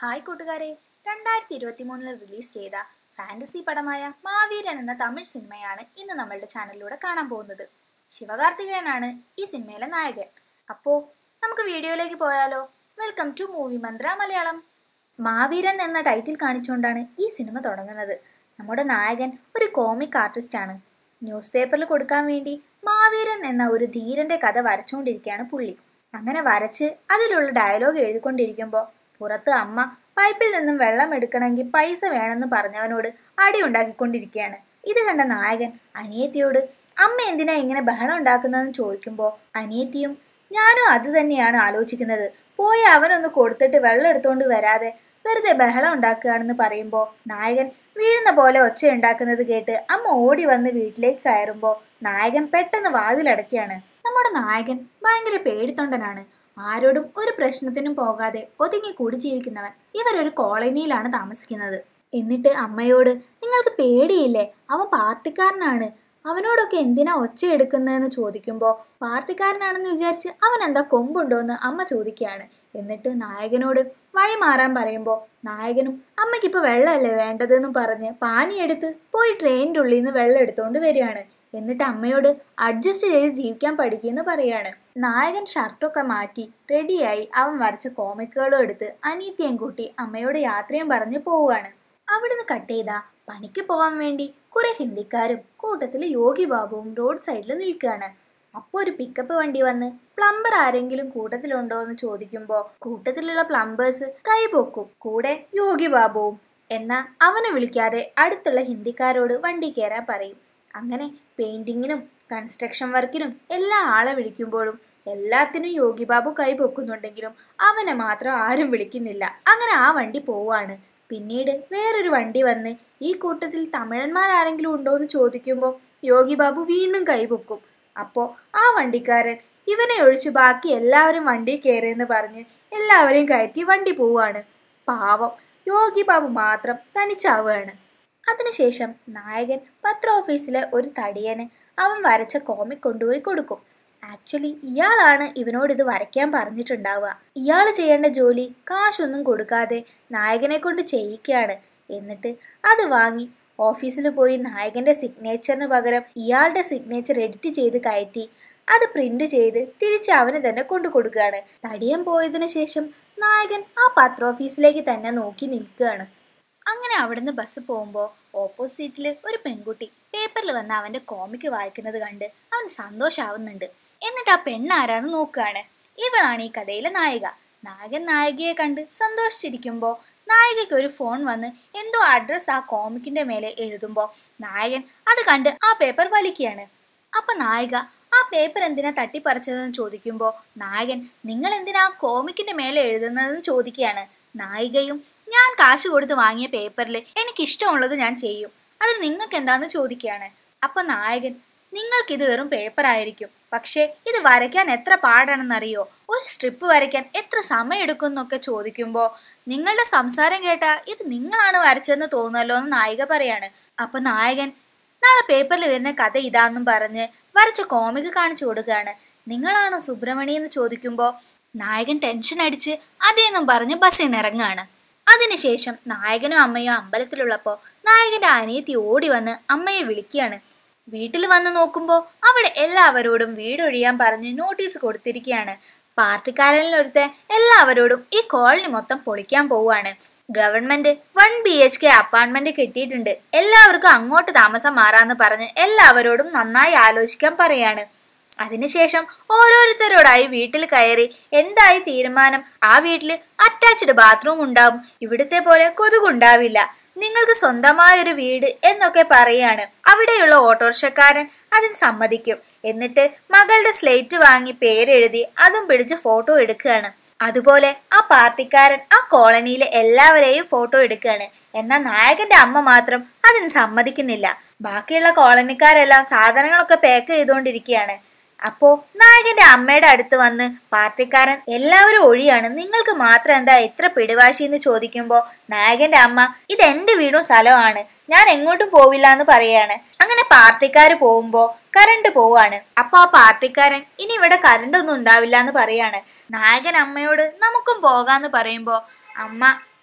hi കൂട്ടുകാരെ രണ്ടായിരത്തി ഇരുപത്തി മൂന്നിൽ റിലീസ് ചെയ്ത ഫാന്റസി പടമായ മാവീരൻ എന്ന തമിഴ് സിനിമയാണ് ഇന്ന് നമ്മളുടെ ചാനലിലൂടെ കാണാൻ പോകുന്നത് ശിവകാർത്തികേയനാണ് ഈ സിനിമയിലെ നായകൻ അപ്പോൾ നമുക്ക് വീഡിയോയിലേക്ക് പോയാലോ welcome to movie Mantra Malayalam Maaveeran എന്ന ടൈറ്റിൽ കാണിച്ചുകൊണ്ടാണ് ഈ സിനിമ തുടങ്ങുന്നത് നമ്മുടെ നായകൻ ഒരു കോമിക് ആർട്ടിസ്റ്റ് ആണ് ന്യൂസ് പേപ്പറിൽ കൊടുക്കാൻ വേണ്ടി മാവീരൻ എന്ന ഒരു ധീരന്റെ കഥ വരച്ചുകൊണ്ടിരിക്കുകയാണ് പുള്ളി അങ്ങനെ വരച്ച് അതിലുള്ള ഡയലോഗ് എഴുതിക്കൊണ്ടിരിക്കുമ്പോൾ പുറത്ത് അമ്മ പൈപ്പിൽ നിന്നും വെള്ളം എടുക്കണമെങ്കിൽ പൈസ വേണമെന്ന് പറഞ്ഞവനോട് അടി ഉണ്ടാക്കിക്കൊണ്ടിരിക്കുകയാണ് ഇത് കണ്ട നായകൻ അനിയത്തിയോട് അമ്മ എന്തിനാ ഇങ്ങനെ ബഹളം ഉണ്ടാക്കുന്നതെന്ന് ചോദിക്കുമ്പോൾ അനിയത്തിയും ഞാനും അത് തന്നെയാണ് ആലോചിക്കുന്നത് പോയി അവനൊന്ന് കൊടുത്തിട്ട് വെള്ളം എടുത്തുകൊണ്ട് വരാതെ വെറുതെ ബഹളം ഉണ്ടാക്കുകയാണെന്ന് പറയുമ്പോൾ നായകൻ വീഴുന്ന പോലെ ഒച്ച ഉണ്ടാക്കുന്നത് കേട്ട് അമ്മ ഓടി വന്ന് വീട്ടിലേക്ക് കയറുമ്പോൾ നായകൻ പെട്ടെന്ന് വാതിലടക്കുകയാണ് നമ്മുടെ നായകൻ ഭയങ്കര പേടിത്തൊണ്ടനാണ് ആരോടും ഒരു പ്രശ്നത്തിനും പോകാതെ ഒതുങ്ങി കൂടി ജീവിക്കുന്നവൻ ഇവരൊരു കോളനിയിലാണ് താമസിക്കുന്നത് എന്നിട്ട് അമ്മയോട് നിങ്ങൾക്ക് പേടിയില്ലേ അവൻ പാർട്ടിക്കാരനാണ് അവനോടൊക്കെ എന്തിനാ ഒച്ച എടുക്കുന്നതെന്ന് ചോദിക്കുമ്പോൾ പാർട്ടിക്കാരനാണെന്ന് വിചാരിച്ച് അവൻ എന്താ കൊമ്പുണ്ടോ എന്ന് അമ്മ ചോദിക്കുകയാണ് എന്നിട്ട് നായകനോട് വഴി മാറാൻ പറയുമ്പോൾ നായകനും അമ്മയ്ക്കിപ്പോൾ വെള്ളമല്ലേ വേണ്ടതെന്നും പറഞ്ഞ് പാനിയെടുത്ത് പോയി ട്രെയിനിൻ്റെ ഉള്ളിൽ നിന്ന് വെള്ളം എടുത്തുകൊണ്ട് വരികയാണ് എന്നിട്ട് അമ്മയോട് അഡ്ജസ്റ്റ് ചെയ്ത് ജീവിക്കാൻ പഠിക്കുമെന്ന് പറയാണ് നായകൻ ഷർട്ടൊക്കെ മാറ്റി റെഡിയായി അവൻ വരച്ച കോമിക്കുകളും എടുത്ത് അനീത്തിയും കൂട്ടി അമ്മയോട് യാത്രയും പറഞ്ഞ് പോവുകയാണ് അവിടുന്ന് കട്ട് ചെയ്താ പണിക്ക് പോകാൻ വേണ്ടി കുറെ ഹിന്ദിക്കാരും കൂട്ടത്തിൽ യോഗി ബാബുവും റോഡ് സൈഡിൽ നിൽക്കുകയാണ് അപ്പോൾ ഒരു പിക്കപ്പ് വണ്ടി വന്ന് പ്ലംബർ ആരെങ്കിലും കൂട്ടത്തിലുണ്ടോ എന്ന് ചോദിക്കുമ്പോൾ കൂട്ടത്തിലുള്ള പ്ലംബേഴ്സ് കൈപൊക്കും കൂടെ യോഗി ബാബുവും എന്നാ അവനെ വിളിക്കാതെ അടുത്തുള്ള ഹിന്ദിക്കാരോട് വണ്ടി കയറാൻ പറയും അങ്ങനെ പെയിന്റിങ്ങിനും കൺസ്ട്രക്ഷൻ വർക്കിനും എല്ലാ ആളെ വിളിക്കുമ്പോഴും എല്ലാത്തിനും യോഗി ബാബു കൈ പൊക്കുന്നുണ്ടെങ്കിലും അവനെ മാത്രം ആരും വിളിക്കുന്നില്ല അങ്ങനെ ആ വണ്ടി പോവാണ് പിന്നീട് വേറൊരു വണ്ടി വന്ന് ഈ കൂട്ടത്തിൽ തമിഴന്മാരാരെങ്കിലും ഉണ്ടോ എന്ന് ചോദിക്കുമ്പോൾ യോഗി ബാബു വീണ്ടും കൈപൊക്കും അപ്പോൾ ആ വണ്ടിക്കാരൻ ഇവനെ ഒഴിച്ച് ബാക്കി എല്ലാവരും വണ്ടി കയറിയെന്ന് പറഞ്ഞ് എല്ലാവരെയും കയറ്റി വണ്ടി പോവാണ് പാവം യോഗി ബാബു മാത്രം തനിച്ചാവുകയാണ് അതിനുശേഷം നായകൻ പത്ര ഓഫീസിലെ ഒരു തടിയന് അവൻ വരച്ച കോമിക് കൊണ്ടുപോയി കൊടുക്കും ആക്ച്വലി ഇയാളാണ് ഇവനോട് ഇത് വരയ്ക്കാൻ പറഞ്ഞിട്ടുണ്ടാവുക ഇയാൾ ചെയ്യേണ്ട ജോലി കാശൊന്നും കൊടുക്കാതെ നായകനെ കൊണ്ട് ചെയ്യിക്കുകയാണ് എന്നിട്ട് അത് വാങ്ങി ഓഫീസിൽ പോയി നായകന്റെ സിഗ്നേച്ചറിന് പകരം ഇയാളുടെ സിഗ്നേച്ചർ എഡിറ്റ് ചെയ്ത് കയറ്റി അത് പ്രിന്റ് ചെയ്ത് തിരിച്ച് അവന് തന്നെ കൊണ്ടു കൊടുക്കുകയാണ് തടിയൻ പോയതിനു ശേഷം നായകൻ ആ പത്ര ഓഫീസിലേക്ക് തന്നെ നോക്കി നിൽക്കുകയാണ് അങ്ങനെ അവിടുന്ന് ബസ് പോകുമ്പോൾ ഓപ്പോസിറ്റിൽ ഒരു പെൺകുട്ടി പേപ്പറിൽ വന്ന് അവന്റെ കോമിക്ക് വായിക്കുന്നത് കണ്ട് അവൻ സന്തോഷാവുന്നുണ്ട് എന്നിട്ട് ആ പെണ്ണാരാന്ന് നോക്കുകയാണ് ഇവളാണ് ഈ കഥയിലെ നായിക നായകൻ നായികയെ കണ്ട് സന്തോഷിച്ചിരിക്കുമ്പോൾ നായികയ്ക്ക് ഒരു ഫോൺ വന്ന് എന്തോ അഡ്രസ്സ് ആ കോമിക്കിന്റെ മേലെ എഴുതുമ്പോൾ നായകൻ അത് കണ്ട് ആ പേപ്പർ വലിക്കുകയാണ് അപ്പൊ നായിക ആ പേപ്പർ എന്തിനാ തട്ടിപ്പറിച്ചതെന്ന് ചോദിക്കുമ്പോൾ നായകൻ നിങ്ങൾ എന്തിനാ ആ കോമിക്കിന്റെ മേലെ എഴുതുന്നതെന്ന് ചോദിക്കുകയാണ് നായികയും ഞാൻ കാശ് കൊടുത്ത് വാങ്ങിയ പേപ്പറിൽ എനിക്ക് ഇഷ്ടമുള്ളത് ഞാൻ ചെയ്യും അത് നിങ്ങൾക്ക് എന്താന്ന് ചോദിക്കുകയാണ് അപ്പൊ നായകൻ നിങ്ങൾക്കിത് വെറും പേപ്പർ ആയിരിക്കും പക്ഷേ ഇത് വരയ്ക്കാൻ എത്ര പാടാണെന്നറിയോ ഒരു സ്ട്രിപ്പ് വരയ്ക്കാൻ എത്ര സമയം എടുക്കും എന്നൊക്കെ ചോദിക്കുമ്പോൾ നിങ്ങളുടെ സംസാരം കേട്ടാ ഇത് നിങ്ങളാണ് വരച്ചതെന്ന് തോന്നുമല്ലോ എന്ന് നായിക പറയാണ് അപ്പൊ നായകൻ നാളെ പേപ്പറിൽ വരുന്ന കഥ ഇതാന്നും പറഞ്ഞ് വരച്ച കോമിക് കാണിച്ചു കൊടുക്കുകയാണ് നിങ്ങളാണോ സുബ്രഹ്മണി എന്ന് ചോദിക്കുമ്പോൾ നായകൻ ടെൻഷൻ അടിച്ച് അതേന്നും പറഞ്ഞ് ബസ്സിൽ നിന്ന് ഇറങ്ങുകയാണ് അതിനുശേഷം നായകനും അമ്മയും അമ്പലത്തിലുള്ളപ്പോൾ നായകന്റെ അനിയത്തി ഓടി വന്ന് അമ്മയെ വിളിക്കുകയാണ് വീട്ടിൽ വന്ന് നോക്കുമ്പോൾ അവിടെ എല്ലാവരോടും വീടൊഴിയാൻ പറഞ്ഞ് നോട്ടീസ് കൊടുത്തിരിക്കുകയാണ് പാർട്ടിക്കാരനിലൊരുത്തെ എല്ലാവരോടും ഈ കോളനി മൊത്തം പൊളിക്കാൻ പോവുകയാണ് government one B H K apartment കിട്ടിയിട്ടുണ്ട് എല്ലാവർക്കും അങ്ങോട്ട് താമസം മാറാന്ന് പറഞ്ഞ് എല്ലാവരോടും നന്നായി ആലോചിക്കാൻ പറയാണ് അതിനുശേഷം ഓരോരുത്തരോടായി വീട്ടിൽ കയറി എന്തായി തീരുമാനം ആ വീട്ടിൽ അറ്റാച്ച്ഡ് ബാത്റൂം ഉണ്ടാവും ഇവിടുത്തെ പോലെ കൊതുകുണ്ടാവില്ല നിങ്ങൾക്ക് സ്വന്തമായ ഒരു വീട് എന്നൊക്കെ പറയാണ് അവിടെയുള്ള ഓട്ടോറിക്ഷക്കാരൻ അതിന് സമ്മതിക്കും എന്നിട്ട് മകളുടെ സ്ലേറ്റ് വാങ്ങി പേരെഴുതി അതും പിടിച്ച് ഫോട്ടോ എടുക്കുകയാണ് അതുപോലെ ആ പാർട്ടിക്കാരൻ ആ കോളനിയിലെ എല്ലാവരെയും ഫോട്ടോ എടുക്കുകയാണ് എന്നാൽ നായകന്റെ അമ്മ മാത്രം അതിന് സമ്മതിക്കുന്നില്ല ബാക്കിയുള്ള കോളനിക്കാരെല്ലാം സാധനങ്ങളൊക്കെ പാക്ക് ചെയ്തുകൊണ്ടിരിക്കുകയാണ് അപ്പോ നായകന്റെ അമ്മയുടെ അടുത്ത് വന്ന് പാർട്ടിക്കാരൻ എല്ലാവരും ഒഴിയാണ് നിങ്ങൾക്ക് മാത്രം എന്താ ഇത്ര പിടിവാശി എന്ന് ചോദിക്കുമ്പോൾ നായകന്റെ അമ്മ ഇത് എന്റെ വീടും സ്ഥലമാണ് ഞാൻ എങ്ങോട്ടും പോവില്ല എന്ന് പറയാണ് അങ്ങനെ പാർട്ടിക്കാര് പോകുമ്പോ കറണ്ട് പോവാണ് അപ്പൊ ആ പാർട്ടിക്കാരൻ ഇനി ഇവിടെ കറണ്ട് ഒന്നും ഉണ്ടാവില്ല എന്ന് പറയാണ് നായകൻ അമ്മയോട് നമുക്കും പോകാന്ന് പറയുമ്പോ അമ്മ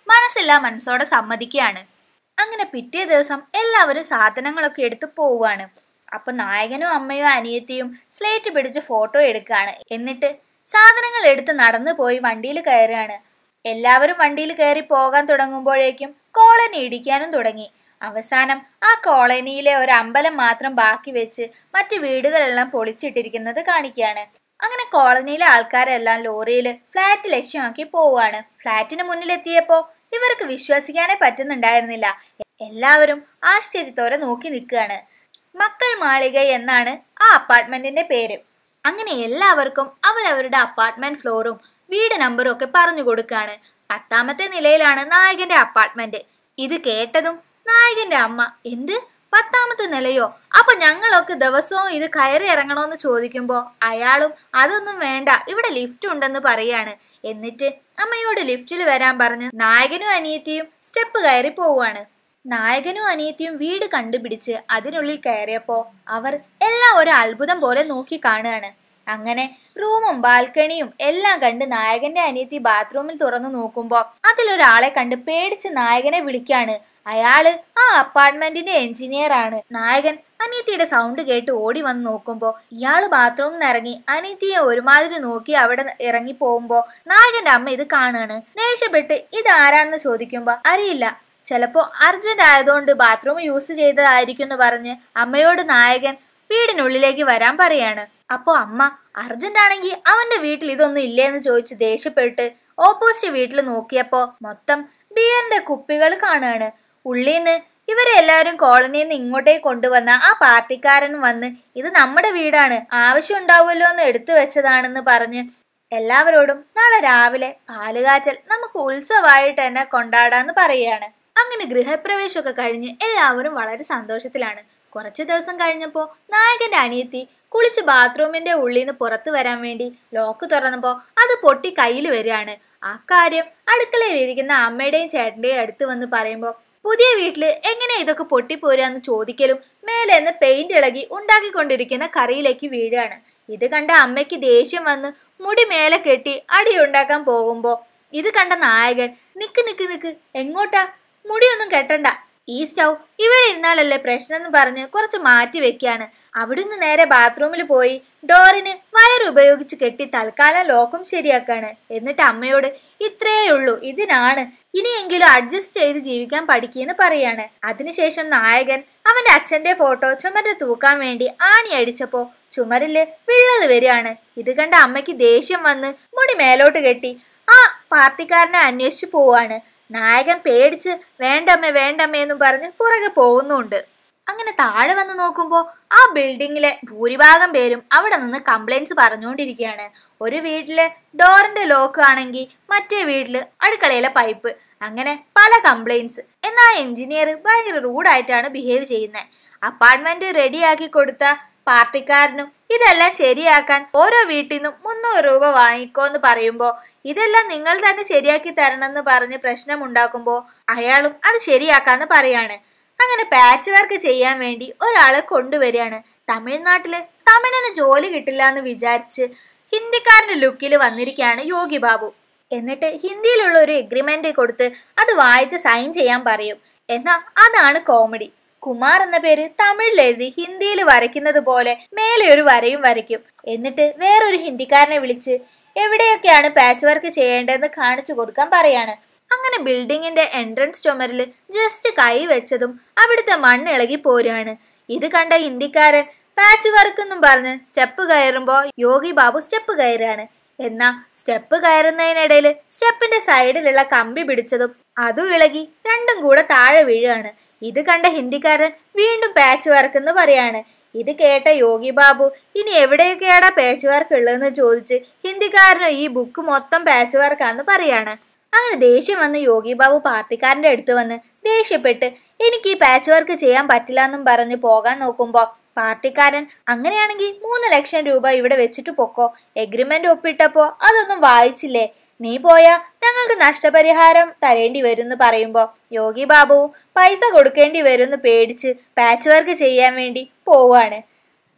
മനസ്സില്ലാ മനസ്സോടെ സമ്മതിക്കുകയാണ് അങ്ങനെ പിറ്റേ ദിവസം എല്ലാവരും സാധനങ്ങളൊക്കെ എടുത്ത് പോവുകയാണ് അപ്പൊ നായകനും അമ്മയും അനിയത്തിയും സ്ലേറ്റ് പിടിച്ച് ഫോട്ടോ എടുക്കുകയാണ് എന്നിട്ട് സാധനങ്ങൾ എടുത്ത് നടന്നു പോയി വണ്ടിയിൽ കയറുകയാണ് എല്ലാവരും വണ്ടിയിൽ കയറി പോകാൻ തുടങ്ങുമ്പോഴേക്കും കോളനി ഇടിക്കാനും തുടങ്ങി അവസാനം ആ കോളനിയിലെ ഒരു അമ്പലം മാത്രം ബാക്കി വെച്ച് മറ്റു വീടുകളെല്ലാം പൊളിച്ചിട്ടിരിക്കുന്നത് കാണിക്കുകയാണ് അങ്ങനെ കോളനിയിലെ ആൾക്കാരെല്ലാം ലോറിയിൽ ഫ്ലാറ്റ് ലക്ഷ്യമാക്കി പോവുകയാണ് ഫ്ലാറ്റിന് മുന്നിലെത്തിയപ്പോ ഇവർക്ക് വിശ്വസിക്കാനേ പറ്റുന്നുണ്ടായിരുന്നില്ല എല്ലാവരും ആശ്ചര്യത്തോടെ നോക്കി നിൽക്കുകയാണ് മക്കൾ മാളിക എന്നാണ് ആ അപ്പാർട്ട്മെന്റിന്റെ പേര് അങ്ങനെ എല്ലാവർക്കും അവരവരുടെ അപ്പാർട്ട്മെന്റ് ഫ്ലോറും വീട് നമ്പറും ഒക്കെ പറഞ്ഞു കൊടുക്കുകയാണ് പത്താമത്തെ നിലയിലാണ് നായകന്റെ അപ്പാർട്ട്മെന്റ് ഇത് കേട്ടതും നായകന്റെ അമ്മ എന്ത് പത്താമത്തെ നിലയോ അപ്പൊ ഞങ്ങളൊക്കെ ദിവസവും ഇത് കയറി ഇറങ്ങണോന്ന് ചോദിക്കുമ്പോ അയാളും അതൊന്നും വേണ്ട ഇവിടെ ലിഫ്റ്റ് ഉണ്ടെന്ന് പറയാണ് എന്നിട്ട് അമ്മയോട് ലിഫ്റ്റിൽ വരാൻ പറഞ്ഞ് നായകനും അനിയത്തിയും സ്റ്റെപ്പ് കയറി പോവുകയാണ് നായകനും അനിയത്തിയും വീട് കണ്ടുപിടിച്ച് അതിനുള്ളിൽ കയറിയപ്പോ അവർ എല്ലാം ഒരു അത്ഭുതം പോലെ നോക്കി കാണുകയാണ് അങ്ങനെ റൂമും ബാൽക്കണിയും എല്ലാം കണ്ട് നായകന്റെ അനിയത്തി ബാത്റൂമിൽ തുറന്നു നോക്കുമ്പോ അതിലൊരാളെ കണ്ട് പേടിച്ച് നായകനെ വിളിക്കാണ് അയാള് ആ അപ്പാർട്ട്മെന്റിന്റെ എഞ്ചിനീയർ ആണ് നായകൻ അനിയത്തിയുടെ സൗണ്ട് കേട്ട് ഓടി വന്ന് നോക്കുമ്പോ ഇയാള് ബാത്റൂമിൽ നിന്ന് ഇറങ്ങി അനിയത്തിയെ ഒരുമാതിരി നോക്കി അവിടെ ഇറങ്ങി പോകുമ്പോ നായകന്റെ അമ്മ ഇത് കാണുകയാണ് ദേഷ്യപ്പെട്ട് ഇത് ആരാണെന്ന് ചോദിക്കുമ്പോ അറിയില്ല ചിലപ്പോ അർജന്റ് ആയതുകൊണ്ട് ബാത്റൂം യൂസ് ചെയ്തതായിരിക്കും എന്ന് പറഞ്ഞ് അമ്മയോട് നായകൻ വീടിനുള്ളിലേക്ക് വരാൻ പറയാണ് അപ്പോ അമ്മ അർജന്റ് ആണെങ്കിൽ അവന്റെ വീട്ടിൽ ഇതൊന്നും ഇല്ലേന്ന് ചോദിച്ച് ദേഷ്യപ്പെട്ട് ഓപ്പോസിറ്റ് വീട്ടിൽ നോക്കിയപ്പോ മൊത്തം ബിയറിന്റെ കുപ്പികൾ കാണുകയാണ് ഉള്ളീന്ന് ഇവരെ എല്ലാവരും കോളനിയിൽ നിന്ന് ഇങ്ങോട്ടേക്ക് കൊണ്ടുവന്ന ആ പാർട്ടിക്കാരൻ വന്ന് ഇത് നമ്മുടെ വീടാണ് ആവശ്യം ഉണ്ടാവുമല്ലോ എന്ന് എടുത്തു വെച്ചതാണെന്ന് പറഞ്ഞ് എല്ലാവരോടും നാളെ രാവിലെ പാലുകാച്ചൽ നമുക്ക് ഉത്സവമായിട്ട് തന്നെ കൊണ്ടാടാന്ന് പറയുകയാണ് അങ്ങനെ ഗൃഹപ്രവേശമൊക്കെ കഴിഞ്ഞ് എല്ലാവരും വളരെ സന്തോഷത്തിലാണ് കുറച്ചു ദിവസം കഴിഞ്ഞപ്പോൾ നായകന്റെ അനിയത്തി കുളിച്ച് ബാത്റൂമിന്റെ ഉള്ളിൽ നിന്ന് പുറത്തു വരാൻ വേണ്ടി ലോക്ക് തുറന്നപ്പോൾ അത് പൊട്ടി കയ്യിൽ വരികയാണ് ആ കാര്യം അടുക്കളയിലിരിക്കുന്ന അമ്മയുടെയും ചേട്ടന്റെയും അടുത്ത് വന്ന് പറയുമ്പോൾ പുതിയ വീട്ടിൽ എങ്ങനെ ഇതൊക്കെ പൊട്ടിപ്പോരാന്ന് ചോദിക്കലും മേലെ നിന്ന് പെയിന്റ് ഇളകി ഉണ്ടാക്കിക്കൊണ്ടിരിക്കുന്ന കറിയിലേക്ക് വീഴുകയാണ് ഇത് കണ്ട അമ്മയ്ക്ക് ദേഷ്യം വന്ന് മുടി മേലെ കെട്ടി അടിയുണ്ടാക്കാൻ പോകുമ്പോ ഇത് കണ്ട നായകൻ നിക്ക് നിക്ക് നിക്ക് എങ്ങോട്ടാ മുടിയൊന്നും കെട്ടണ്ട ഈ സ്റ്റൗ ഇവിടെ ഇരുന്നാലല്ലേ പ്രശ്നം എന്ന് പറഞ്ഞ് കുറച്ച് മാറ്റി വെക്കാണ് അവിടുന്ന് നേരെ ബാത്റൂമിൽ പോയി ഡോറിന് വയർ ഉപയോഗിച്ച് കെട്ടി തൽക്കാലം ലോക്കും ശരിയാക്കാണ് എന്നിട്ട് അമ്മയോട് ഇത്രയേ ഉള്ളൂ ഇതിനാണ് ഇനിയെങ്കിലും അഡ്ജസ്റ്റ് ചെയ്ത് ജീവിക്കാൻ പഠിക്കുമെന്ന് പറയാണ് അതിനുശേഷം നായകൻ അവന്റെ അച്ഛന്റെ ഫോട്ടോ ചുമരിൽ തൂക്കാൻ വേണ്ടി ആണി അടിച്ചപ്പോ ചുമരില് വിള്ളൽ വരികയാണ് ഇത് കണ്ട അമ്മയ്ക്ക് ദേഷ്യം വന്ന് മുടി മേലോട്ട് കെട്ടി ആ പാർട്ടിക്കാരനെ അന്വേഷിച്ചു പോവാണ് നായകൻ പേടിച്ച് വേണ്ടമ്മേ വേണ്ടമ്മേ എന്നും പറഞ്ഞ് പുറകെ പോകുന്നുണ്ട് അങ്ങനെ താഴെ വന്ന് നോക്കുമ്പോൾ ആ ബിൽഡിങ്ങിലെ ഭൂരിഭാഗം പേരും അവിടെ നിന്ന് കംപ്ലൈൻസ് പറഞ്ഞുകൊണ്ടിരിക്കുകയാണ് ഒരു വീട്ടിലെ ഡോറിന്റെ ലോക്ക് ആണെങ്കിൽ മറ്റേ വീട്ടില് അടുക്കളയിലെ പൈപ്പ് അങ്ങനെ പല കംപ്ലൈൻസ് എന്നാൽ എഞ്ചിനീയർ ഭയങ്കര റൂഡായിട്ടാണ് ബിഹേവ് ചെയ്യുന്നത് അപ്പാർട്ട്മെന്റ് റെഡിയാക്കി കൊടുത്ത പാർട്ടിക്കാരനും ഇതെല്ലാം ശരിയാക്കാൻ ഓരോ വീട്ടിൽ നിന്നും മുന്നൂറ് രൂപ വാങ്ങിക്കോന്ന് പറയുമ്പോ ഇതെല്ലാം നിങ്ങൾ തന്നെ ശരിയാക്കി തരണമെന്ന് പറഞ്ഞ് പ്രശ്നമുണ്ടാക്കുമ്പോൾ അയാളും അത് ശരിയാക്കാന്ന് പറയാണ് അങ്ങനെ പാച്ച് വർക്ക് ചെയ്യാൻ വേണ്ടി ഒരാളെ കൊണ്ടുവരികയാണ് തമിഴ്നാട്ടില് തമിഴിന് ജോലി കിട്ടില്ല എന്ന് വിചാരിച്ച് ഹിന്ദിക്കാരന്റെ ലുക്കിൽ വന്നിരിക്കുകയാണ് യോഗി ബാബു എന്നിട്ട് ഹിന്ദിയിലുള്ള ഒരു എഗ്രിമെന്റ് കൊടുത്ത് അത് വായിച്ച് സൈൻ ചെയ്യാൻ പറയും എന്നാ അതാണ് കോമഡി കുമാർ എന്ന പേര് തമിഴിൽ എഴുതി ഹിന്ദിയിൽ വരയ്ക്കുന്നത് പോലെ മേലെ ഒരു വരയും വരയ്ക്കും എന്നിട്ട് വേറൊരു ഹിന്ദിക്കാരനെ വിളിച്ച് എവിടെയൊക്കെയാണ് പാച്ച് വർക്ക് ചെയ്യേണ്ടതെന്ന് കാണിച്ചു കൊടുക്കാൻ പറയാണ് അങ്ങനെ ബിൽഡിങ്ങിന്റെ എൻട്രൻസ് ചുമരിൽ ജസ്റ്റ് കൈ വെച്ചതും അവിടുത്തെ മണ്ണ് ഇളകി പോരുകയാണ് ഇത് കണ്ട ഹിന്ദിക്കാരൻ പാച്ച് വർക്ക് എന്നും പറഞ്ഞ് സ്റ്റെപ്പ് കയറുമ്പോൾ യോഗി ബാബു സ്റ്റെപ്പ് കയറുകയാണ് എന്നാ സ്റ്റെപ്പ് കയറുന്നതിനിടയിൽ സ്റ്റെപ്പിന്റെ സൈഡിലുള്ള കമ്പി പിടിച്ചതും അതും ഇളകി രണ്ടും കൂടെ താഴെ വീഴുകയാണ് ഇത് കണ്ട ഹിന്ദിക്കാരൻ വീണ്ടും പാച്ച് വർക്ക് എന്ന് പറയാണ് ഇത് കേട്ട യോഗി ബാബു ഇനി എവിടെയൊക്കെയാടാ പാച്ച് വർക്ക് ഉള്ളതെന്ന് ചോദിച്ച് ഹിന്ദിക്കാരന് ഈ ബുക്ക് മൊത്തം പാച്ച് വർക്കാന്ന് പറയാണ് അങ്ങനെ ദേഷ്യം വന്ന് യോഗി ബാബു പാർട്ടിക്കാരന്റെ അടുത്ത് വന്ന് ദേഷ്യപ്പെട്ട് എനിക്ക് ഈ പാച്ച് വർക്ക് ചെയ്യാൻ പറ്റില്ല എന്നും പറഞ്ഞ് പോകാൻ നോക്കുമ്പോ പാർട്ടിക്കാരൻ അങ്ങനെയാണെങ്കിൽ മൂന്ന് ലക്ഷം രൂപ ഇവിടെ വെച്ചിട്ട് പൊക്കോ എഗ്രിമെന്റ് ഒപ്പിട്ടപ്പോ അതൊന്നും വായിച്ചില്ലേ നീ പോയാ ഞങ്ങൾക്ക് നഷ്ടപരിഹാരം തരേണ്ടി വരുമെന്ന് പറയുമ്പോ യോഗി ബാബു പൈസ കൊടുക്കേണ്ടി വരുമെന്ന് പേടിച്ച് പാച്ച് വർക്ക് ചെയ്യാൻ വേണ്ടി പോവാണ്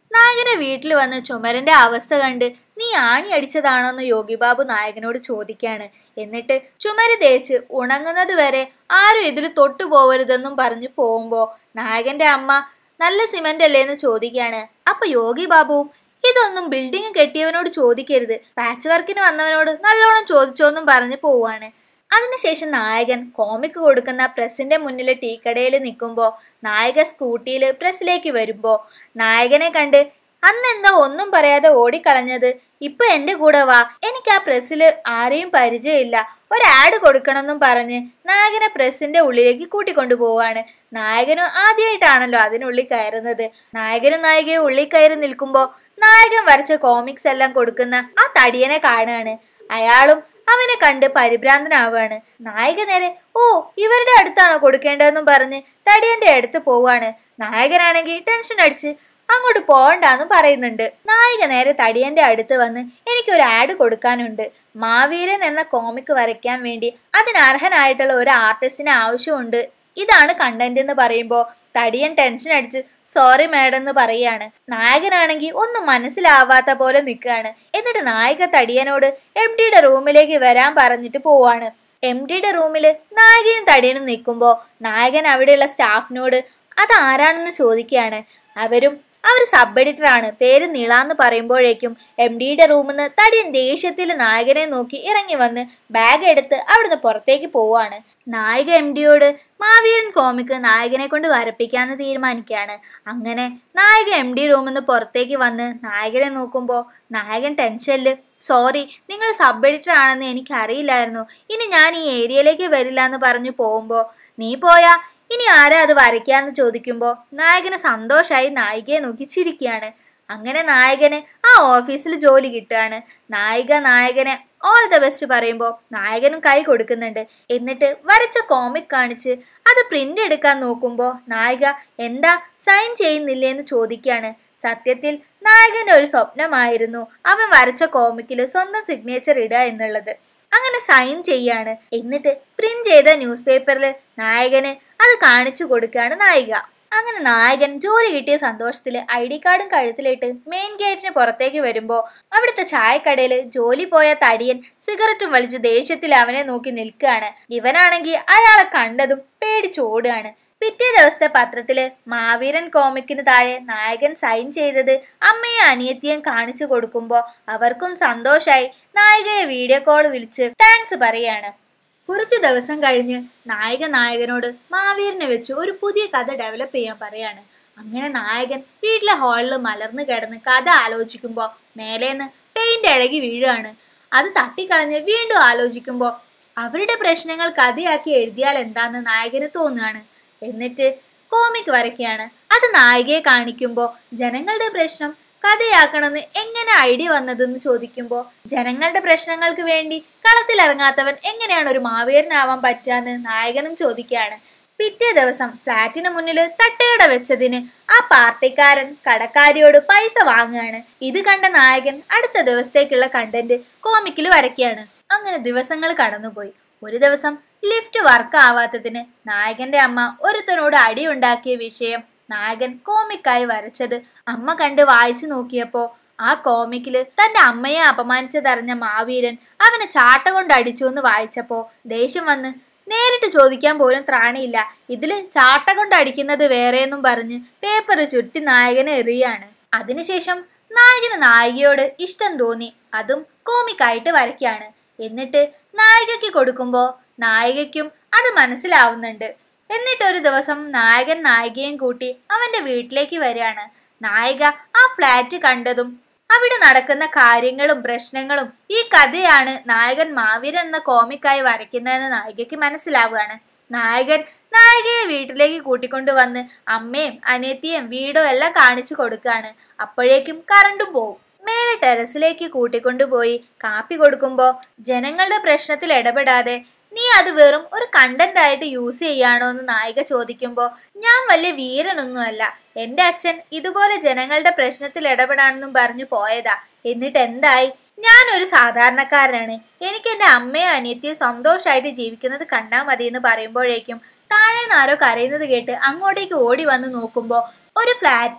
നായകനെ വീട്ടിൽ വന്ന് ചുമരന്റെ അവസ്ഥ കണ്ട് നീ ആണി അടിച്ചതാണോന്ന് യോഗിബാബു നായകനോട് ചോദിക്കാണ് എന്നിട്ട് ചുമര് തേച്ച് ഉണങ്ങുന്നത് വരെ ആരും ഇതിൽ തൊട്ടു പോവരുതെന്നും പറഞ്ഞു പോകുമ്പോ നായകന്റെ അമ്മ നല്ല സിമന്റ് അല്ലേ എന്ന് ചോദിക്കാണ് അപ്പൊ യോഗി ബാബുവും ഇതൊന്നും ബിൽഡിംഗ് കെട്ടിയവനോട് ചോദിക്കരുത് പാച്ച് വർക്കിന് വന്നവനോട് നല്ലോണം ചോദിച്ചോന്നും പറഞ്ഞ് പോവാണ് അതിനുശേഷം നായകൻ കോമിക് കൊടുക്കുന്ന പ്രസിന്റെ മുന്നിലെ ടീക്കടയിൽ നിൽക്കുമ്പോൾ നായക സ്കൂട്ടിയിൽ പ്രസ്സിലേക്ക് വരുമ്പോൾ നായകനെ കണ്ട് അന്ന് എന്താ ഒന്നും പറയാതെ ഓടിക്കളഞ്ഞത് ഇപ്പൊ എന്റെ കൂടെ വാ എനിക്ക് ആ പ്രസ്സില് ആരെയും പരിചയമില്ല ഒരു ആഡ് കൊടുക്കണമെന്നും പറഞ്ഞ് നായകനെ പ്രസ്സിന്റെ ഉള്ളിലേക്ക് കൂട്ടിക്കൊണ്ടു പോവാണ് നായകനും ആദ്യമായിട്ടാണല്ലോ അതിനുള്ളിൽ കയറുന്നത് നായകനും നായികയും ഉള്ളിൽ കയറി നിൽക്കുമ്പോ നായകൻ വരച്ച കോമിക്സ് എല്ലാം കൊടുക്കുന്ന ആ തടിയനെ കാണുകയാണ് അയാളും അവനെ കണ്ട് പരിഭ്രാന്തനാവാണ് നായിക നേരെ ഓ ഇവരുടെ അടുത്താണോ കൊടുക്കേണ്ടതെന്നും പറഞ്ഞ് തടിയന്റെ അടുത്ത് പോവാണ് നായകനാണെങ്കിൽ ടെൻഷൻ അടിച്ച് അങ്ങോട്ട് പോകണ്ടെന്നും പറയുന്നുണ്ട് നായിക നേരെ തടിയന്റെ അടുത്ത് വന്ന് എനിക്കൊരു ആഡ് കൊടുക്കാനുണ്ട് മാവീരൻ എന്ന കോമിക് വരയ്ക്കാൻ വേണ്ടി അതിനർഹനായിട്ടുള്ള ഒരു ആർട്ടിസ്റ്റിന് ആവശ്യമുണ്ട് ഇതാണ് കണ്ടന്റ് എന്ന് പറയുമ്പോൾ തടിയൻ ടെൻഷൻ അടിച്ച് സോറി മാഡം എന്ന് പറയാണ് നായകനാണെങ്കിൽ ഒന്നും മനസ്സിലാവാത്ത പോലെ നിൽക്കുകയാണ് എന്നിട്ട് നായിക തടിയനോട് എം ഡിയുടെ റൂമിലേക്ക് വരാൻ പറഞ്ഞിട്ട് പോവാണ് എം ഡിയുടെ റൂമിൽ നായികയും തടിയനും നിൽക്കുമ്പോൾ നായകൻ അവിടെയുള്ള സ്റ്റാഫിനോട് അതാരാണെന്ന് ചോദിക്കുകയാണ് അവരും അവർ സബ് എഡിറ്റർ ആണ് പേര് നീളാന്ന് പറയുമ്പോഴേക്കും എം ഡിയുടെ റൂമിൽ നിന്ന് തടിയൻ ദേഷ്യത്തിൽ നായകനെ നോക്കി ഇറങ്ങി വന്ന് ബാഗ് എടുത്ത് അവിടുന്ന് പുറത്തേക്ക് പോവാണ് നായിക എം ഡിയോട് മാവീരൻ കോമിക് നായകനെ കൊണ്ട് വരപ്പിക്കാന്ന് തീരുമാനിക്കുകയാണ് അങ്ങനെ നായിക എം ഡി റൂമിൽ നിന്ന് പുറത്തേക്ക് വന്ന് നായകനെ നോക്കുമ്പോൾ നായകൻ ടെൻഷനിൽ സോറി നിങ്ങൾ സബ് എഡിറ്റർ ആണെന്ന് എനിക്ക് അറിയില്ലായിരുന്നു ഇനി ഞാൻ ഈ ഏരിയയിലേക്ക് വരില്ല എന്ന് പറഞ്ഞു പോകുമ്പോൾ നീ പോയാ ഇനി ആരാ അത് വരയ്ക്കാന്ന് ചോദിക്കുമ്പോൾ നായകന് സന്തോഷായി നായികയെ നോക്കി ചിരിക്കുകയാണ് അങ്ങനെ നായകന് ആ ഓഫീസിൽ ജോലി കിട്ടുകയാണ് നായിക നായകനെ ഓൾ ദ ബെസ്റ്റ് പറയുമ്പോൾ നായകനും കൈ കൊടുക്കുന്നുണ്ട് എന്നിട്ട് വരച്ച കോമിക് കാണിച്ച് അത് പ്രിന്റ് എടുക്കാൻ നോക്കുമ്പോൾ നായിക എന്താ സൈൻ ചെയ്യുന്നില്ലേ എന്ന് ചോദിക്കുകയാണ് സത്യത്തിൽ നായകന്റെ ഒരു സ്വപ്നമായിരുന്നു അവൻ വരച്ച കോമിക്കിൽ സ്വന്തം സിഗ്നേച്ചർ ഇടുക എന്നുള്ളത് അങ്ങനെ സൈൻ ചെയ്യാണ് എന്നിട്ട് പ്രിന്റ് ചെയ്ത ന്യൂസ് പേപ്പറിൽ നായകന് അത് കാണിച്ചു കൊടുക്കുകയാണ് നായിക അങ്ങനെ നായകൻ ജോലി കിട്ടിയ സന്തോഷത്തിൽ ഐ ഡി കാർഡും കഴുത്തിലിട്ട് മെയിൻ ഗേറ്റിന് പുറത്തേക്ക് വരുമ്പോൾ അവിടുത്തെ ചായക്കടയിൽ ജോലി പോയ തടിയൻ സിഗരറ്റും വലിച്ച് ദേഷ്യത്തിൽ അവനെ നോക്കി നിൽക്കുകയാണ് ഇവനാണെങ്കിൽ അയാളെ കണ്ടതും പേടിച്ചോടുകയാണ് പിറ്റേ ദിവസത്തെ പത്രത്തില് മാവീരൻ കോമിക്കിന് താഴെ നായകൻ സൈൻ ചെയ്തത് അമ്മയെ അനിയത്തിയും കാണിച്ചു കൊടുക്കുമ്പോൾ അവർക്കും സന്തോഷായി നായികയെ വീഡിയോ കോൾ വിളിച്ച് താങ്ക്സ് പറയാണ് കുറച്ച് ദിവസം കഴിഞ്ഞ് നായിക നായകനോട് മാവീരനെ വെച്ച് ഒരു പുതിയ കഥ ഡെവലപ്പ് ചെയ്യാൻ പറയാണ് അങ്ങനെ നായകൻ വീട്ടിലെ ഹാളിൽ മലർന്നു കിടന്ന് കഥ ആലോചിക്കുമ്പോൾ മേലേന്ന് പെയിന്റ് ഇളകി വീഴുകയാണ് അത് തട്ടിക്കളഞ്ഞ് വീണ്ടും ആലോചിക്കുമ്പോൾ അവരുടെ പ്രശ്നങ്ങൾ കഥയാക്കി എഴുതിയാൽ എന്താന്ന് നായകന് തോന്നുകയാണ് എന്നിട്ട് കോമിക് വരയ്ക്കുകയാണ് അത് നായികയെ കാണിക്കുമ്പോൾ ജനങ്ങളുടെ പ്രശ്നം കഥയാക്കണമെന്ന് എങ്ങനെ ഐഡിയ വന്നതെന്ന് ചോദിക്കുമ്പോൾ ജനങ്ങളുടെ പ്രശ്നങ്ങൾക്ക് വേണ്ടി കളത്തിലിറങ്ങാത്തവൻ എങ്ങനെയാണ് ഒരു മാവേരനാവാൻ പറ്റുകയെന്ന് നായകനും ചോദിക്കുകയാണ് പിറ്റേ ദിവസം ഫ്ലാറ്റിന് മുന്നിൽ തട്ടുകട വെച്ചതിന് ആ പാർട്ടിക്കാരൻ കടക്കാരിയോട് പൈസ വാങ്ങുകയാണ് ഇത് കണ്ട നായകൻ അടുത്ത ദിവസത്തേക്കുള്ള കണ്ടന്റ് കോമിക്കിൽ വരയ്ക്കുകയാണ് അങ്ങനെ ദിവസങ്ങൾ കടന്നുപോയി ഒരു ദിവസം ലിഫ്റ്റ് വർക്ക് ആവാത്തതിന് നായകന്റെ അമ്മ ഒരുത്തനോട് അടിയുണ്ടാക്കിയ വിഷയം നായകൻ കോമിക്കായി വരച്ചത് അമ്മ കണ്ട് വായിച്ചു നോക്കിയപ്പോ ആ കോമിക്കില് തന്റെ അമ്മയെ അപമാനിച്ചതറിഞ്ഞ മാവീരൻ അവനെ ചാട്ട കൊണ്ട് അടിച്ചു എന്ന് വായിച്ചപ്പോ ദേഷ്യം വന്ന് നേരിട്ട് ചോദിക്കാൻ പോലും ത്രാണിയില്ല ഇതില് ചാട്ട കൊണ്ട് അടിക്കുന്നത് വേറെയെന്നും പറഞ്ഞ് പേപ്പർ ചുറ്റി നായകനെ എറിയാണ് അതിനുശേഷം നായകന് നായികയോട് ഇഷ്ടം തോന്നി അതും കോമിക്കായിട്ട് വരയ്ക്കാണ് എന്നിട്ട് നായികയ്ക്ക് കൊടുക്കുമ്പോ നായികയ്ക്കും അത് മനസ്സിലാവുന്നുണ്ട് എന്നിട്ട് ഒരു ദിവസം നായകൻ നായികയും കൂട്ടി അവന്റെ വീട്ടിലേക്ക് വരികയാണ് നായിക ആ ഫ്ലാറ്റ് കണ്ടതും അവിടെ നടക്കുന്ന കാര്യങ്ങളും പ്രശ്നങ്ങളും ഈ കഥയാണ് നായകൻ മാവീരൻ എന്ന കോമിക്കായി വരയ്ക്കുന്നതെന്ന് നായികയ്ക്ക് മനസ്സിലാവുകയാണ് നായകൻ നായികയെ വീട്ടിലേക്ക് കൂട്ടിക്കൊണ്ടുവന്ന് അമ്മയും അനിയത്തിയും വീടും എല്ലാം കാണിച്ചു കൊടുക്കുകയാണ് അപ്പോഴേക്കും കറണ്ടും പോവും മേലെ ടെറസിലേക്ക് കൂട്ടിക്കൊണ്ടുപോയി കാപ്പി കൊടുക്കുമ്പോൾ ജനങ്ങളുടെ പ്രശ്നത്തിൽ ഇടപെടാതെ നീ അത് വെറും ഒരു കണ്ടന്റ് ആയിട്ട് യൂസ് ചെയ്യാണോ എന്ന് നായിക ചോദിക്കുമ്പോൾ ഞാൻ വലിയ വീരനൊന്നുമല്ല എന്റെ അച്ഛൻ ഇതുപോലെ ജനങ്ങളുടെ പ്രശ്നത്തിൽ ഇടപെടാണെന്നും പറഞ്ഞു പോയതാ എന്നിട്ട് എന്തായി ഞാനൊരു സാധാരണക്കാരനാണ് എനിക്ക് എന്റെ അമ്മയും അനിയത്തിയും സന്തോഷമായിട്ട് ജീവിക്കുന്നത് കണ്ടാൽ മതി എന്ന് പറയുമ്പോഴേക്കും താഴെ ആരോ കരയുന്നത് കേട്ട് അങ്ങോട്ടേക്ക് ഓടി വന്ന് നോക്കുമ്പോൾ ഒരു ഫ്ലാറ്റില്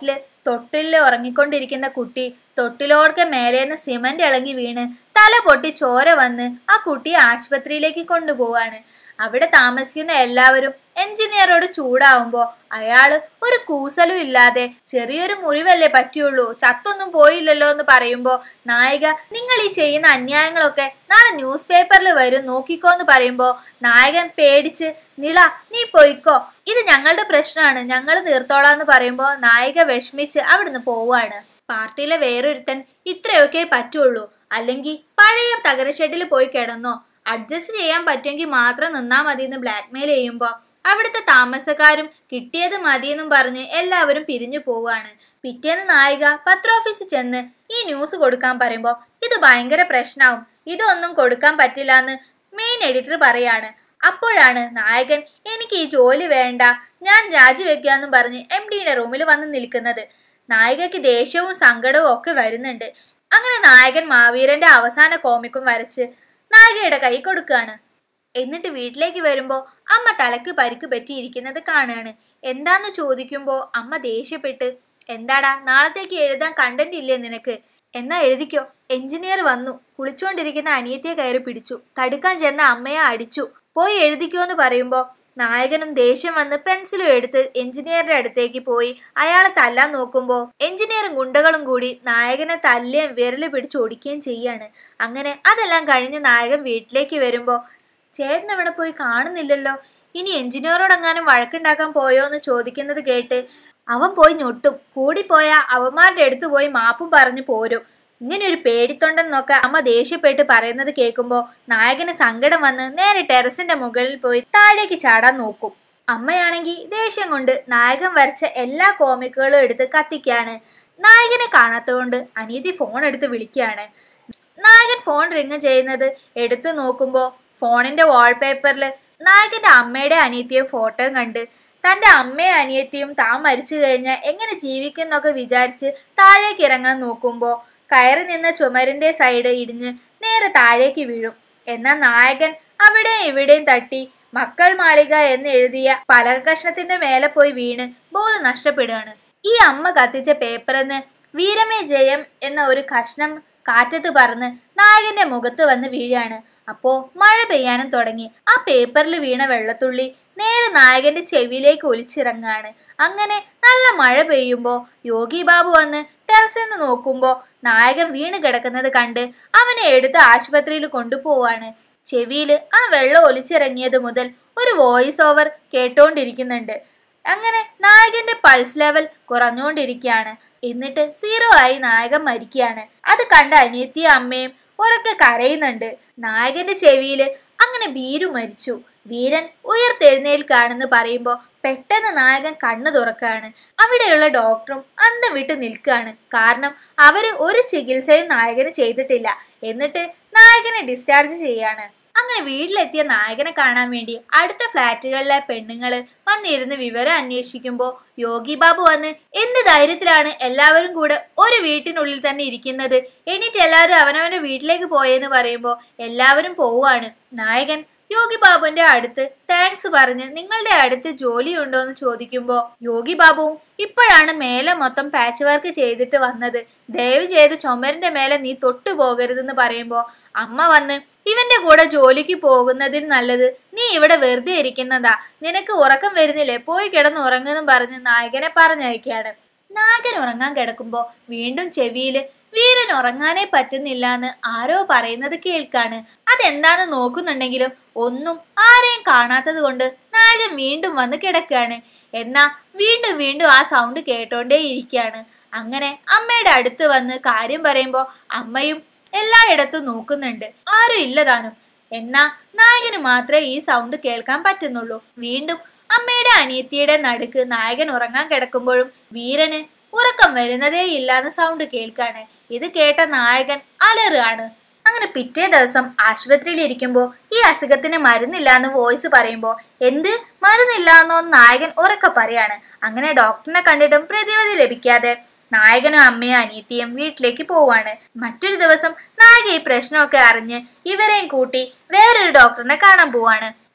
തൊട്ടിലിൽ ഉറങ്ങിക്കൊണ്ടിരിക്കുന്ന കുട്ടി തൊട്ടിലോർക്ക് മേലേന്ന് സിമന്റ് ഇളകി വീണ് തല പൊട്ടി ചോര വന്ന് ആ കുട്ടിയെ ആശുപത്രിയിലേക്ക് കൊണ്ടുപോവാണ് അവിടെ താമസിക്കുന്ന എല്ലാവരും എഞ്ചിനീയറോട് ചൂടാവുമ്പോ അയാള് ഒരു കൂസലും ഇല്ലാതെ ചെറിയൊരു മുറിവല്ലേ പറ്റിയുള്ളൂ ചത്തൊന്നും പോയില്ലല്ലോ എന്ന് പറയുമ്പോ നായിക നിങ്ങൾ ഈ ചെയ്യുന്ന അന്യായങ്ങളൊക്കെ നാളെ ന്യൂസ് പേപ്പറിൽ വരും നോക്കിക്കോ എന്ന് പറയുമ്പോ നായകൻ പേടിച്ച് നിള നീ പൊയ്ക്കോ ഇത് ഞങ്ങളുടെ പ്രശ്നമാണ് ഞങ്ങൾ തീർത്തോളാന്ന് പറയുമ്പോ നായിക വിഷമിച്ച് അവിടുന്ന് പോവാണ് പാർട്ടിയിലെ വേറൊരുത്തൻ ഇത്രയൊക്കെ പറ്റുള്ളൂ അല്ലെങ്കിൽ പഴയ തകരഷെഡിൽ പോയി കിടന്നോ അഡ്ജസ്റ്റ് ചെയ്യാൻ പറ്റുമെങ്കിൽ മാത്രം നിന്നാ മതി എന്ന് ബ്ലാക്ക്മെയിൽ ചെയ്യുമ്പോൾ അവിടുത്തെ താമസക്കാരും കിട്ടിയത് മതിയെന്നും പറഞ്ഞ് എല്ലാവരും പിരിഞ്ഞു പോവാണ് പിറ്റേന്ന് നായിക പത്രോഫീസിൽ ചെന്ന് ഈ ന്യൂസ് കൊടുക്കാൻ പറയുമ്പോൾ ഇത് ഭയങ്കര പ്രശ്നമാവും ഇതൊന്നും കൊടുക്കാൻ പറ്റില്ല എന്ന് മെയിൻ എഡിറ്റർ പറയാണ് അപ്പോഴാണ് നായകൻ എനിക്ക് ഈ ജോലി വേണ്ട ഞാൻ രാജിവെക്കാന്നും പറഞ്ഞ് എം ഡിയുടെ റൂമിൽ വന്ന് നിൽക്കുന്നത് നായികയ്ക്ക് ദേഷ്യവും സങ്കടവും ഒക്കെ വരുന്നുണ്ട് അങ്ങനെ നായകൻ മാവീരന്റെ അവസാന കോമിക്കും വരച്ച് നായികയുടെ കൈ കൊടുക്കുകയാണ് എന്നിട്ട് വീട്ടിലേക്ക് വരുമ്പോൾ അമ്മ തലക്ക് പരിക്ക് പറ്റിയിരിക്കുന്നത് കാണുകയാണ് എന്താന്ന് ചോദിക്കുമ്പോൾ അമ്മ ദേഷ്യപ്പെട്ട് എന്താടാ നാളത്തേക്ക് എഴുതാൻ കണ്ടന്റ് ഇല്ലേ നിനക്ക് എന്നാ എഴുതിക്കോ എഞ്ചിനീയർ വന്നു കുളിച്ചോണ്ടിരിക്കുന്ന അനിയത്തിയെ കയറി പിടിച്ചു തടുക്കാൻ ചെന്ന അമ്മയെ അടിച്ചു പോയി എഴുതിക്കോ എന്ന് പറയുമ്പോൾ നായകനും ദേഷ്യം വന്ന് പെൻസിലും എടുത്ത് എഞ്ചിനീയറുടെ അടുത്തേക്ക് പോയി അയാളെ തല്ലാൻ നോക്കുമ്പോൾ എഞ്ചിനീയറും ഗുണ്ടകളും കൂടി നായകനെ തല്ലുകയും വിരല് പിടിച്ച് ഓടിക്കുകയും ചെയ്യാണ് അങ്ങനെ അതെല്ലാം കഴിഞ്ഞ് നായകൻ വീട്ടിലേക്ക് വരുമ്പോൾ ചേട്ടൻ എവിടെ പോയി കാണുന്നില്ലല്ലോ ഇനി എഞ്ചിനീയറോടെങ്ങാനും വഴക്കുണ്ടാക്കാൻ പോയോ എന്ന് ചോദിക്കുന്നത് കേട്ട് അവൻ പോയി ഞൊട്ടും കൂടിപ്പോയ അവന്മാരുടെ അടുത്ത് പോയി മാപ്പും പറഞ്ഞു പോരും ഇങ്ങനെ ഒരു പേടിത്തൊണ്ടെന്നൊക്കെ അമ്മ ദേഷ്യപ്പെട്ട് പറയുന്നത് കേൾക്കുമ്പോൾ നായകന് സങ്കടം വന്ന് നേരെ ടെറസിന്റെ മുകളിൽ പോയി താഴേക്ക് ചാടാൻ നോക്കും അമ്മയാണെങ്കിൽ ദേഷ്യം കൊണ്ട് നായകൻ വരച്ച എല്ലാ കോമിക്കുകളും എടുത്ത് കത്തിക്കാണ് നായകനെ കാണാത്തതുകൊണ്ട് അനീതി ഫോൺ എടുത്ത് വിളിക്കുകയാണ് നായകൻ ഫോൺ റിങ് ചെയ്യുന്നത് എടുത്തു നോക്കുമ്പോൾ ഫോണിന്റെ വാൾപേപ്പറിൽ നായകന്റെ അമ്മയുടെ അനിയത്തിയും ഫോട്ടോയും കണ്ട് തന്റെ അമ്മയും അനിയത്തിയും താൻ മരിച്ചു കഴിഞ്ഞാൽ എങ്ങനെ ജീവിക്കുന്നൊക്കെ വിചാരിച്ച് താഴേക്ക് ഇറങ്ങാൻ നോക്കുമ്പോൾ കയറി നിന്ന ചുമരിന്റെ സൈഡ് ഇടിഞ്ഞ് നേരെ താഴേക്ക് വീഴും എന്നാൽ നായകൻ അവിടെയും ഇവിടെയും തട്ടി മക്കൾ മാളിക എന്ന് എഴുതിയ പലകഷ്ണത്തിന്റെ മേലെ പോയി വീണ് ബോധം നഷ്ടപ്പെടുകയാണ് ഈ അമ്മ കത്തിച്ച പേപ്പറിന്ന് വീരമേ ജയം എന്ന ഒരു കഷ്ണം കാറ്റത്ത് പറന്ന് നായകന്റെ മുഖത്ത് വന്ന് വീഴാണ് അപ്പോ മഴ പെയ്യാനും തുടങ്ങി ആ പേപ്പറിൽ വീണ വെള്ളത്തുള്ളി നേരെ നായകന്റെ ചെവിയിലേക്ക് ഒലിച്ചിറങ്ങാണ് അങ്ങനെ നല്ല മഴ പെയ്യുമ്പോ യോഗി ബാബു വന്ന് ടെറസിൽ നിന്ന് നോക്കുമ്പോ നായകൻ വീണ് കിടക്കുന്നത് കണ്ട് അവനെ എടുത്ത് ആശുപത്രിയിൽ കൊണ്ടുപോവാണ് ചെവിയിൽ ആ വെള്ളം ഒലിച്ചിറങ്ങിയത് മുതൽ ഒരു വോയിസ് ഓവർ കേട്ടോണ്ടിരിക്കുന്നുണ്ട് അങ്ങനെ നായകന്റെ പൾസ് ലെവൽ കുറഞ്ഞുകൊണ്ടിരിക്കുകയാണ് എന്നിട്ട് സീറോ ആയി നായകൻ മരിക്കുകയാണ് അത് കണ്ട അനിയത്തിയും അമ്മയും ഉറക്കെ കരയുന്നുണ്ട് നായകന്റെ ചെവിയില് അങ്ങനെ ബീരു മരിച്ചു വീരൻ ഉയർത്തെഴുന്നേൽക്കാണെന്ന് പറയുമ്പോൾ പെട്ടെന്ന് നായകൻ കണ്ണു തുറക്കാണ് അവിടെയുള്ള ഡോക്ടറും അന്തം വിട്ട് നിൽക്കുകയാണ് കാരണം അവര് ഒരു ചികിത്സയും നായകന് ചെയ്തിട്ടില്ല എന്നിട്ട് നായകനെ ഡിസ്ചാർജ് ചെയ്യാണ് അങ്ങനെ വീട്ടിലെത്തിയ നായകനെ കാണാൻ വേണ്ടി അടുത്ത ഫ്ലാറ്റുകളിലെ പെണ്ണുങ്ങള് വന്നിരുന്ന് വിവരം അന്വേഷിക്കുമ്പോൾ യോഗി ബാബു വന്ന് എന്ത് ധൈര്യത്തിലാണ് എല്ലാവരും കൂടെ ഒരു വീട്ടിനുള്ളിൽ തന്നെ ഇരിക്കുന്നത് എണീറ്റ് എല്ലാവരും അവനവന്റെ വീട്ടിലേക്ക് പോയെന്ന് പറയുമ്പോൾ എല്ലാവരും പോവാണ് നായകൻ യോഗി ബാബുവിന്റെ അടുത്ത് താങ്ക്സ് പറഞ്ഞ് നിങ്ങളുടെ അടുത്ത് ജോലിയുണ്ടോ എന്ന് ചോദിക്കുമ്പോൾ യോഗി ബാബുവും ഇപ്പോഴാണ് മേലെ മൊത്തം പാച്ച് വർക്ക് ചെയ്തിട്ട് വന്നത് ദയവ് ചെയ്ത് ചുമരിന്റെ മേലെ നീ തൊട്ടു പോകരുതെന്ന് പറയുമ്പോൾ അമ്മ വന്ന് ഇവന്റെ കൂടെ ജോലിക്ക് പോകുന്നതിൽ നല്ലത് നീ ഇവിടെ വെറുതെ ഇരിക്കുന്നതാ നിനക്ക് ഉറക്കം വരുന്നില്ലേ പോയി കിടന്ന് ഉറങ്ങുന്നും പറഞ്ഞ് നായകനെ പറഞ്ഞയക്കാണ് നായകൻ ഉറങ്ങാൻ കിടക്കുമ്പോ വീണ്ടും ചെവിയില് വീരൻ ഉറങ്ങാനേ പറ്റുന്നില്ല എന്ന് ആരോ പറയുന്നത് കേൾക്കാണ് അതെന്താന്ന് നോക്കുന്നുണ്ടെങ്കിലും ഒന്നും ആരെയും കാണാത്തത് കൊണ്ട് നായകൻ വീണ്ടും വന്ന് കിടക്കുകയാണ് എന്നാ വീണ്ടും വീണ്ടും ആ സൗണ്ട് കേട്ടോണ്ടേ ഇരിക്കുകയാണ് അങ്ങനെ അമ്മയുടെ അടുത്ത് വന്ന് കാര്യം പറയുമ്പോ അമ്മയും എല്ലായിടത്തും നോക്കുന്നുണ്ട് ആരും ഇല്ലതാനും എന്നാ നായകന് മാത്രമേ ഈ സൗണ്ട് കേൾക്കാൻ പറ്റുന്നുള്ളൂ വീണ്ടും അമ്മയുടെ അനിയത്തിയുടെ നടുക്ക് നായകൻ ഉറങ്ങാൻ കിടക്കുമ്പോഴും വീരന് ഉറക്കം വരുന്നതേ ഇല്ലാന്ന് സൗണ്ട് കേൾക്കാണ് ഇത് കേട്ട നായകൻ അലറുകയാണ് അങ്ങനെ പിറ്റേ ദിവസം ആശുപത്രിയിൽ ഇരിക്കുമ്പോൾ ഈ അസുഖത്തിന് മരുന്നില്ലാന്ന് വോയിസ് പറയുമ്പോൾ എന്ത് മരുന്നില്ലാന്നോ നായകൻ ഉറക്കെ പറയാണ് അങ്ങനെ ഡോക്ടറിനെ കണ്ടിട്ടും പ്രതിവിധി ലഭിക്കാതെ നായകനും അമ്മയും അനിയത്തിയും വീട്ടിലേക്ക് പോവാണ് മറ്റൊരു ദിവസം നായിക ഈ പ്രശ്നമൊക്കെ അറിഞ്ഞ് ഇവരെയും കൂട്ടി വേറൊരു ഡോക്ടറിനെ കാണാൻ പോവാണ്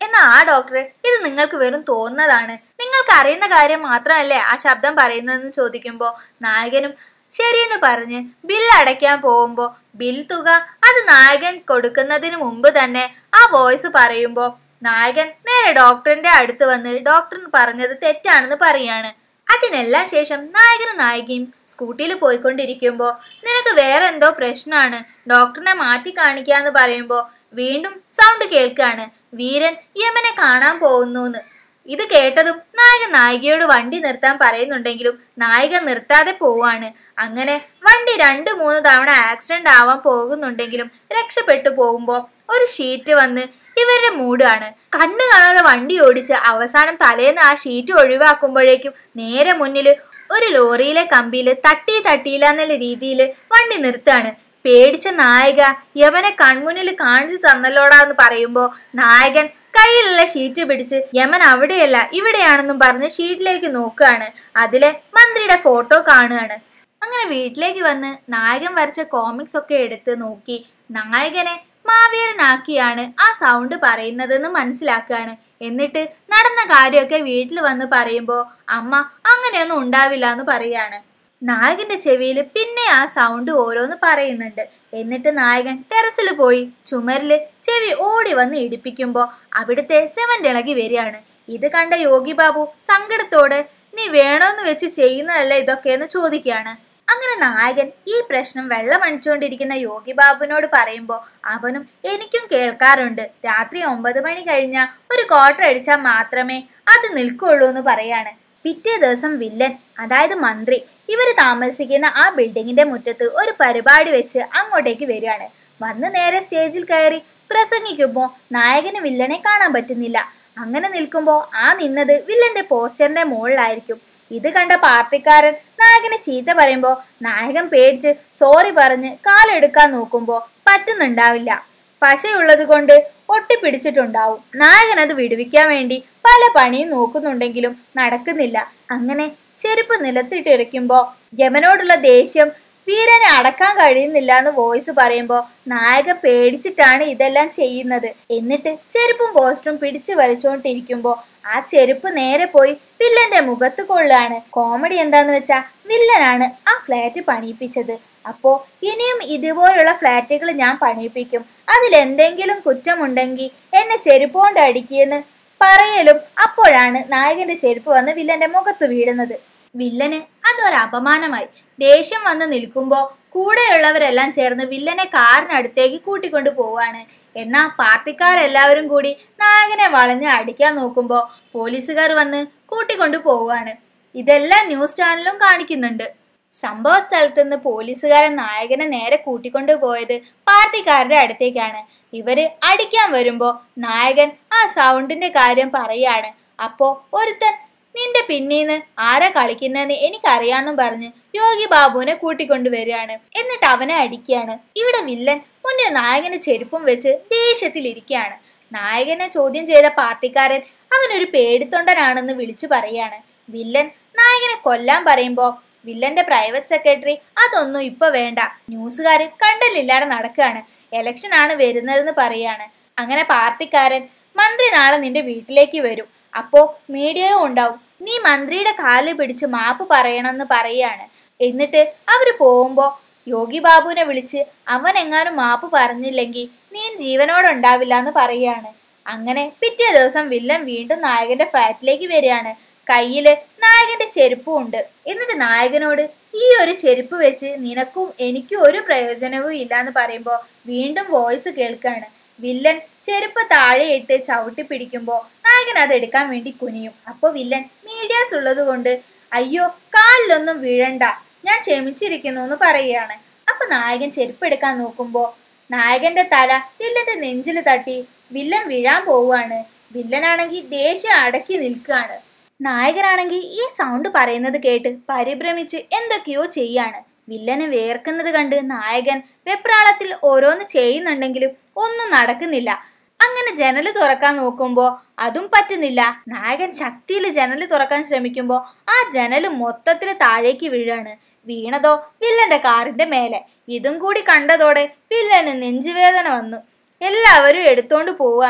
എന്നാ ആ ഡോക്ടർ ഇത് നിങ്ങൾക്ക് വെറും തോന്നുന്നതാണ് നിങ്ങൾക്ക് അറിയുന്ന കാര്യം മാത്രമല്ലേ ആ ശബ്ദം പറയുന്നതെന്ന് ചോദിക്കുമ്പോൾ നായകനും ശരിയെന്ന് പറഞ്ഞ് ബിൽ അടയ്ക്കാൻ പോകുമ്പോൾ ബിൽ തുക അത് നായകൻ കൊടുക്കുന്നതിന് മുമ്പ് തന്നെ ആ വോയിസ് പറയുമ്പോൾ നായകൻ നേരെ ഡോക്ടറിന്റെ അടുത്ത് വന്ന് ഡോക്ടർ പറഞ്ഞത് തെറ്റാണെന്ന് പറയാണ് അതിനെല്ലാം ശേഷം നായകനും നായികയും സ്കൂട്ടിയിൽ പോയിക്കൊണ്ടിരിക്കുമ്പോൾ നിനക്ക് വേറെ എന്തോ പ്രശ്നമാണ് ഡോക്ടറിനെ മാറ്റി കാണിക്കാന്ന് പറയുമ്പോൾ വീണ്ടും സൗണ്ട് കേൾക്കാണ് വീരൻ യമനെ കാണാൻ പോകുന്നു ഇത് കേട്ടതും നായകൻ നായികയോട് വണ്ടി നിർത്താൻ പറയുന്നുണ്ടെങ്കിലും നായിക നിർത്താതെ പോവാണ് അങ്ങനെ വണ്ടി രണ്ട് മൂന്ന് തവണ ആക്സിഡന്റ് ആവാൻ പോകുന്നുണ്ടെങ്കിലും രക്ഷപ്പെട്ടു പോകുമ്പോൾ ഒരു ഷീറ്റ് വന്ന് ഇവരുടെ മൂടാണ് കണ്ണ് കാണാതെ വണ്ടി ഓടിച്ച് അവസാനം തലേന്ന് ആ ഷീറ്റ് ഒഴിവാക്കുമ്പോഴേക്കും നേരെ മുന്നിൽ ഒരു ലോറിയിലെ കമ്പിയിൽ തട്ടി തട്ടിയില്ല എന്നുള്ള രീതിയിൽ വണ്ടി നിർത്താണ് പേടിച്ച നായിക യമനെ കൺമുന്നിൽ കാണിച്ചു തന്നല്ലോടാന്ന് പറയുമ്പോ നായകൻ കയ്യിലുള്ള ഷീറ്റ് പിടിച്ച് യമൻ അവിടെയല്ല ഇവിടെയാണെന്നും പറഞ്ഞ് ഷീറ്റിലേക്ക് നോക്കുകയാണ് അതിലെ മന്ത്രിയുടെ ഫോട്ടോ കാണുകയാണ് അങ്ങനെ വീട്ടിലേക്ക് വന്ന് നായകൻ വരച്ച കോമിക്സ് ഒക്കെ എടുത്ത് നോക്കി നായകനെ മാവേരനാക്കിയാണ് ആ സൗണ്ട് പറയുന്നതെന്ന് മനസ്സിലാക്കുകയാണ് എന്നിട്ട് നടന്ന കാര്യമൊക്കെ വീട്ടിൽ വന്ന് പറയുമ്പോൾ അമ്മ അങ്ങനെയൊന്നും ഉണ്ടാവില്ല എന്ന് പറയാണ് നായകന്റെ ചെവിയിൽ പിന്നെ ആ സൗണ്ട് ഓരോന്ന് പറയുന്നുണ്ട് എന്നിട്ട് നായകൻ ടെറസിൽ പോയി ചുമരില് ചെവി ഓടി വന്ന് ഇടിപ്പിക്കുമ്പോൾ അവിടുത്തെ സെവന്റ് ഇളകി വരികയാണ് ഇത് കണ്ട യോഗി ബാബു സങ്കടത്തോടെ നീ വേണോന്ന് വെച്ച് ചെയ്യുന്നതല്ല ഇതൊക്കെയെന്ന് ചോദിക്കുകയാണ് അങ്ങനെ നായകൻ ഈ പ്രശ്നം വെള്ളമണിച്ചുകൊണ്ടിരിക്കുന്ന യോഗി ബാബുവിനോട് പറയുമ്പോൾ അവനും എനിക്കും കേൾക്കാറുണ്ട് രാത്രി ഒമ്പത് മണി കഴിഞ്ഞാൽ ഒരു ക്വാർട്ടർ അടിച്ചാൽ മാത്രമേ അത് നിൽക്കുള്ളൂ എന്ന് പറയാണ് പിറ്റേ ദിവസം വില്ലൻ അതായത് മന്ത്രി ഇവര് താമസിക്കുന്ന ആ ബിൽഡിങ്ങിന്റെ മുറ്റത്ത് ഒരു പരിപാടി വെച്ച് അങ്ങോട്ടേക്ക് വരികയാണ് വന്ന് നേരെ സ്റ്റേജിൽ കയറി പ്രസംഗിക്കുമ്പോൾ നായകന് വില്ലനെ കാണാൻ പറ്റുന്നില്ല അങ്ങനെ നിൽക്കുമ്പോൾ ആ നിന്നത് വില്ലന്റെ പോസ്റ്ററിന്റെ മുകളിലായിരിക്കും ഇത് കണ്ട പാർട്ടിക്കാരൻ നായകനെ ചീത്ത പറയുമ്പോൾ നായകൻ പേടിച്ച് സോറി പറഞ്ഞ് കാലെടുക്കാൻ നോക്കുമ്പോൾ പറ്റുന്നുണ്ടാവില്ല പശയുള്ളത് കൊണ്ട് ഒട്ടിപ്പിടിച്ചിട്ടുണ്ടാവും നായകൻ അത് വിടുവിക്കാൻ വേണ്ടി പല പണിയും നോക്കുന്നുണ്ടെങ്കിലും നടക്കുന്നില്ല അങ്ങനെ ചെരുപ്പ് നിലത്തിട്ടിരിക്കുമ്പോ യമനോടുള്ള ദേഷ്യം വീരനെ അടക്കാൻ കഴിയുന്നില്ല എന്ന് വോയിസ് പറയുമ്പോൾ നായകൻ പേടിച്ചിട്ടാണ് ഇതെല്ലാം ചെയ്യുന്നത് എന്നിട്ട് ചെരുപ്പും പോസ്റ്ററും പിടിച്ചു വലിച്ചുകൊണ്ടിരിക്കുമ്പോൾ ആ ചെരുപ്പ് നേരെ പോയി വില്ലന്റെ മുഖത്ത് കൊള്ളാണ് കോമഡി എന്താന്ന് വെച്ചാ വില്ലനാണ് ആ ഫ്ലാറ്റ് പണിയിപ്പിച്ചത് അപ്പോ ഇനിയും ഇതുപോലുള്ള ഫ്ലാറ്റുകൾ ഞാൻ പണിയിപ്പിക്കും അതിലെന്തെങ്കിലും കുറ്റമുണ്ടെങ്കിൽ എന്നെ ചെരുപ്പ് കൊണ്ട് അടിക്കുമെന്ന് പറയലും അപ്പോഴാണ് നായകന്റെ ചെരുപ്പ് വന്ന് വില്ലന്റെ മുഖത്ത് വീഴുന്നത് വില്ലന് അതൊരു അപമാനമായി ദേഷ്യം വന്ന് നിൽക്കുമ്പോ കൂടെയുള്ളവരെല്ലാം ചേർന്ന് വില്ലനെ കാറിനടുത്തേക്ക് കൂട്ടിക്കൊണ്ടു പോവാണ് എന്നാ പാർട്ടിക്കാരെല്ലാവരും കൂടി നായകനെ വളഞ്ഞ് അടിക്കാൻ നോക്കുമ്പോ പോലീസുകാർ വന്ന് കൂട്ടിക്കൊണ്ടു പോവാണ് ഇതെല്ലാം ന്യൂസ് ചാനലും കാണിക്കുന്നുണ്ട് സംഭവ സ്ഥലത്ത് നിന്ന് പോലീസുകാരൻ നായകനെ നേരെ കൂട്ടിക്കൊണ്ടു പോയത് പാർട്ടിക്കാരുടെ അടുത്തേക്കാണ് ഇവര് അടിക്കാൻ വരുമ്പോ നായകൻ ആ സൗണ്ടിന്റെ കാര്യം പറയാണ് അപ്പോ ഒരുത്തൻ നിന്റെ പിന്നീന്ന് ആരാ കളിക്കുന്നതെന്ന് എനിക്കറിയാന്നും പറഞ്ഞ് യോഗി ബാബുവിനെ കൂട്ടിക്കൊണ്ടുവരികയാണ് എന്നിട്ട് അവനെ അടിക്കുകയാണ് ഇവിടെ വില്ലൻ മുന്നിൽ നായകന് ചെരുപ്പും വെച്ച് ദേഷ്യത്തിലിരിക്കുകയാണ് നായകനെ ചോദ്യം ചെയ്ത പാർട്ടിക്കാരൻ അവനൊരു പേടിത്തൊണ്ടനാണെന്ന് വിളിച്ചു പറയാണ് വില്ലൻ നായകനെ കൊല്ലാൻ പറയുമ്പോ വില്ലന്റെ പ്രൈവറ്റ് സെക്രട്ടറി അതൊന്നും ഇപ്പൊ വേണ്ട ന്യൂസുകാര് കണ്ടലില്ലാതെ നടക്കുകയാണ് എലക്ഷൻ ആണ് വരുന്നതെന്ന് പറയാണ് അങ്ങനെ പാർട്ടിക്കാരൻ മന്ത്രി നാളെ നിന്റെ വീട്ടിലേക്ക് വരും അപ്പോ മീഡിയയും ഉണ്ടാവും നീ മന്ത്രിയുടെ കാല് പിടിച്ച് മാപ്പ് പറയണമെന്ന് പറയാണ് എന്നിട്ട് അവര് പോകുമ്പോ യോഗി ബാബുവിനെ വിളിച്ച് അവൻ എങ്ങാനും മാപ്പ് പറഞ്ഞില്ലെങ്കിൽ നീ ജീവനോടെ ഉണ്ടാവില്ല എന്ന് പറയാണ് അങ്ങനെ പിറ്റേ ദിവസം വില്ലൻ വീണ്ടും നായകന്റെ ഫ്ലാറ്റിലേക്ക് വരികയാണ് കയ്യില് നായകന്റെ ചെരുപ്പും ഉണ്ട് എന്നിട്ട് നായകനോട് ഈ ഒരു ചെരുപ്പ് വെച്ച് നിനക്കും എനിക്കും ഒരു പ്രയോജനവും ഇല്ല എന്ന് പറയുമ്പോൾ വീണ്ടും വോയിസ് കേൾക്കാണ് വില്ലൻ ചെരുപ്പ് താഴെയിട്ട് ചവിട്ടി പിടിക്കുമ്പോൾ നായകൻ അത് എടുക്കാൻ വേണ്ടി കുനിയും അപ്പോൾ വില്ലൻ മീഡിയാസ് ഉള്ളത് കൊണ്ട് അയ്യോ കാലിലൊന്നും വീഴണ്ട ഞാൻ ക്ഷമിച്ചിരിക്കുന്നു എന്ന് പറയുകയാണ് അപ്പൊ നായകൻ ചെരുപ്പ് എടുക്കാൻ നോക്കുമ്പോൾ നായകന്റെ തല വില്ലന്റെ നെഞ്ചിൽ തട്ടി വില്ലൻ വീഴാൻ പോവുകയാണ് വില്ലനാണെങ്കിൽ ദേഷ്യം അടക്കി നിൽക്കുകയാണ് നായകനാണെങ്കിൽ ഈ സൗണ്ട് പറയുന്നത് കേട്ട് പരിഭ്രമിച്ച് എന്തൊക്കെയോ ചെയ്യാണ് വില്ലന് വേർക്കുന്നത് കണ്ട് നായകൻ വെപ്രാളത്തിൽ ഓരോന്ന് ചെയ്യുന്നുണ്ടെങ്കിലും ഒന്നും നടക്കുന്നില്ല അങ്ങനെ ജനല് തുറക്കാൻ നോക്കുമ്പോ അതും പറ്റുന്നില്ല നായകൻ ശക്തിയിൽ ജനല് തുറക്കാൻ ശ്രമിക്കുമ്പോ ആ ജനല് മൊത്തത്തിൽ താഴേക്ക് വീഴാണ് വീണതോ വില്ലന്റെ കാറിന്റെ മേലെ ഇതും കൂടി കണ്ടതോടെ വില്ലന് നെഞ്ചുവേദന വന്നു എല്ലാവരും എടുത്തോണ്ട് പോവാണ്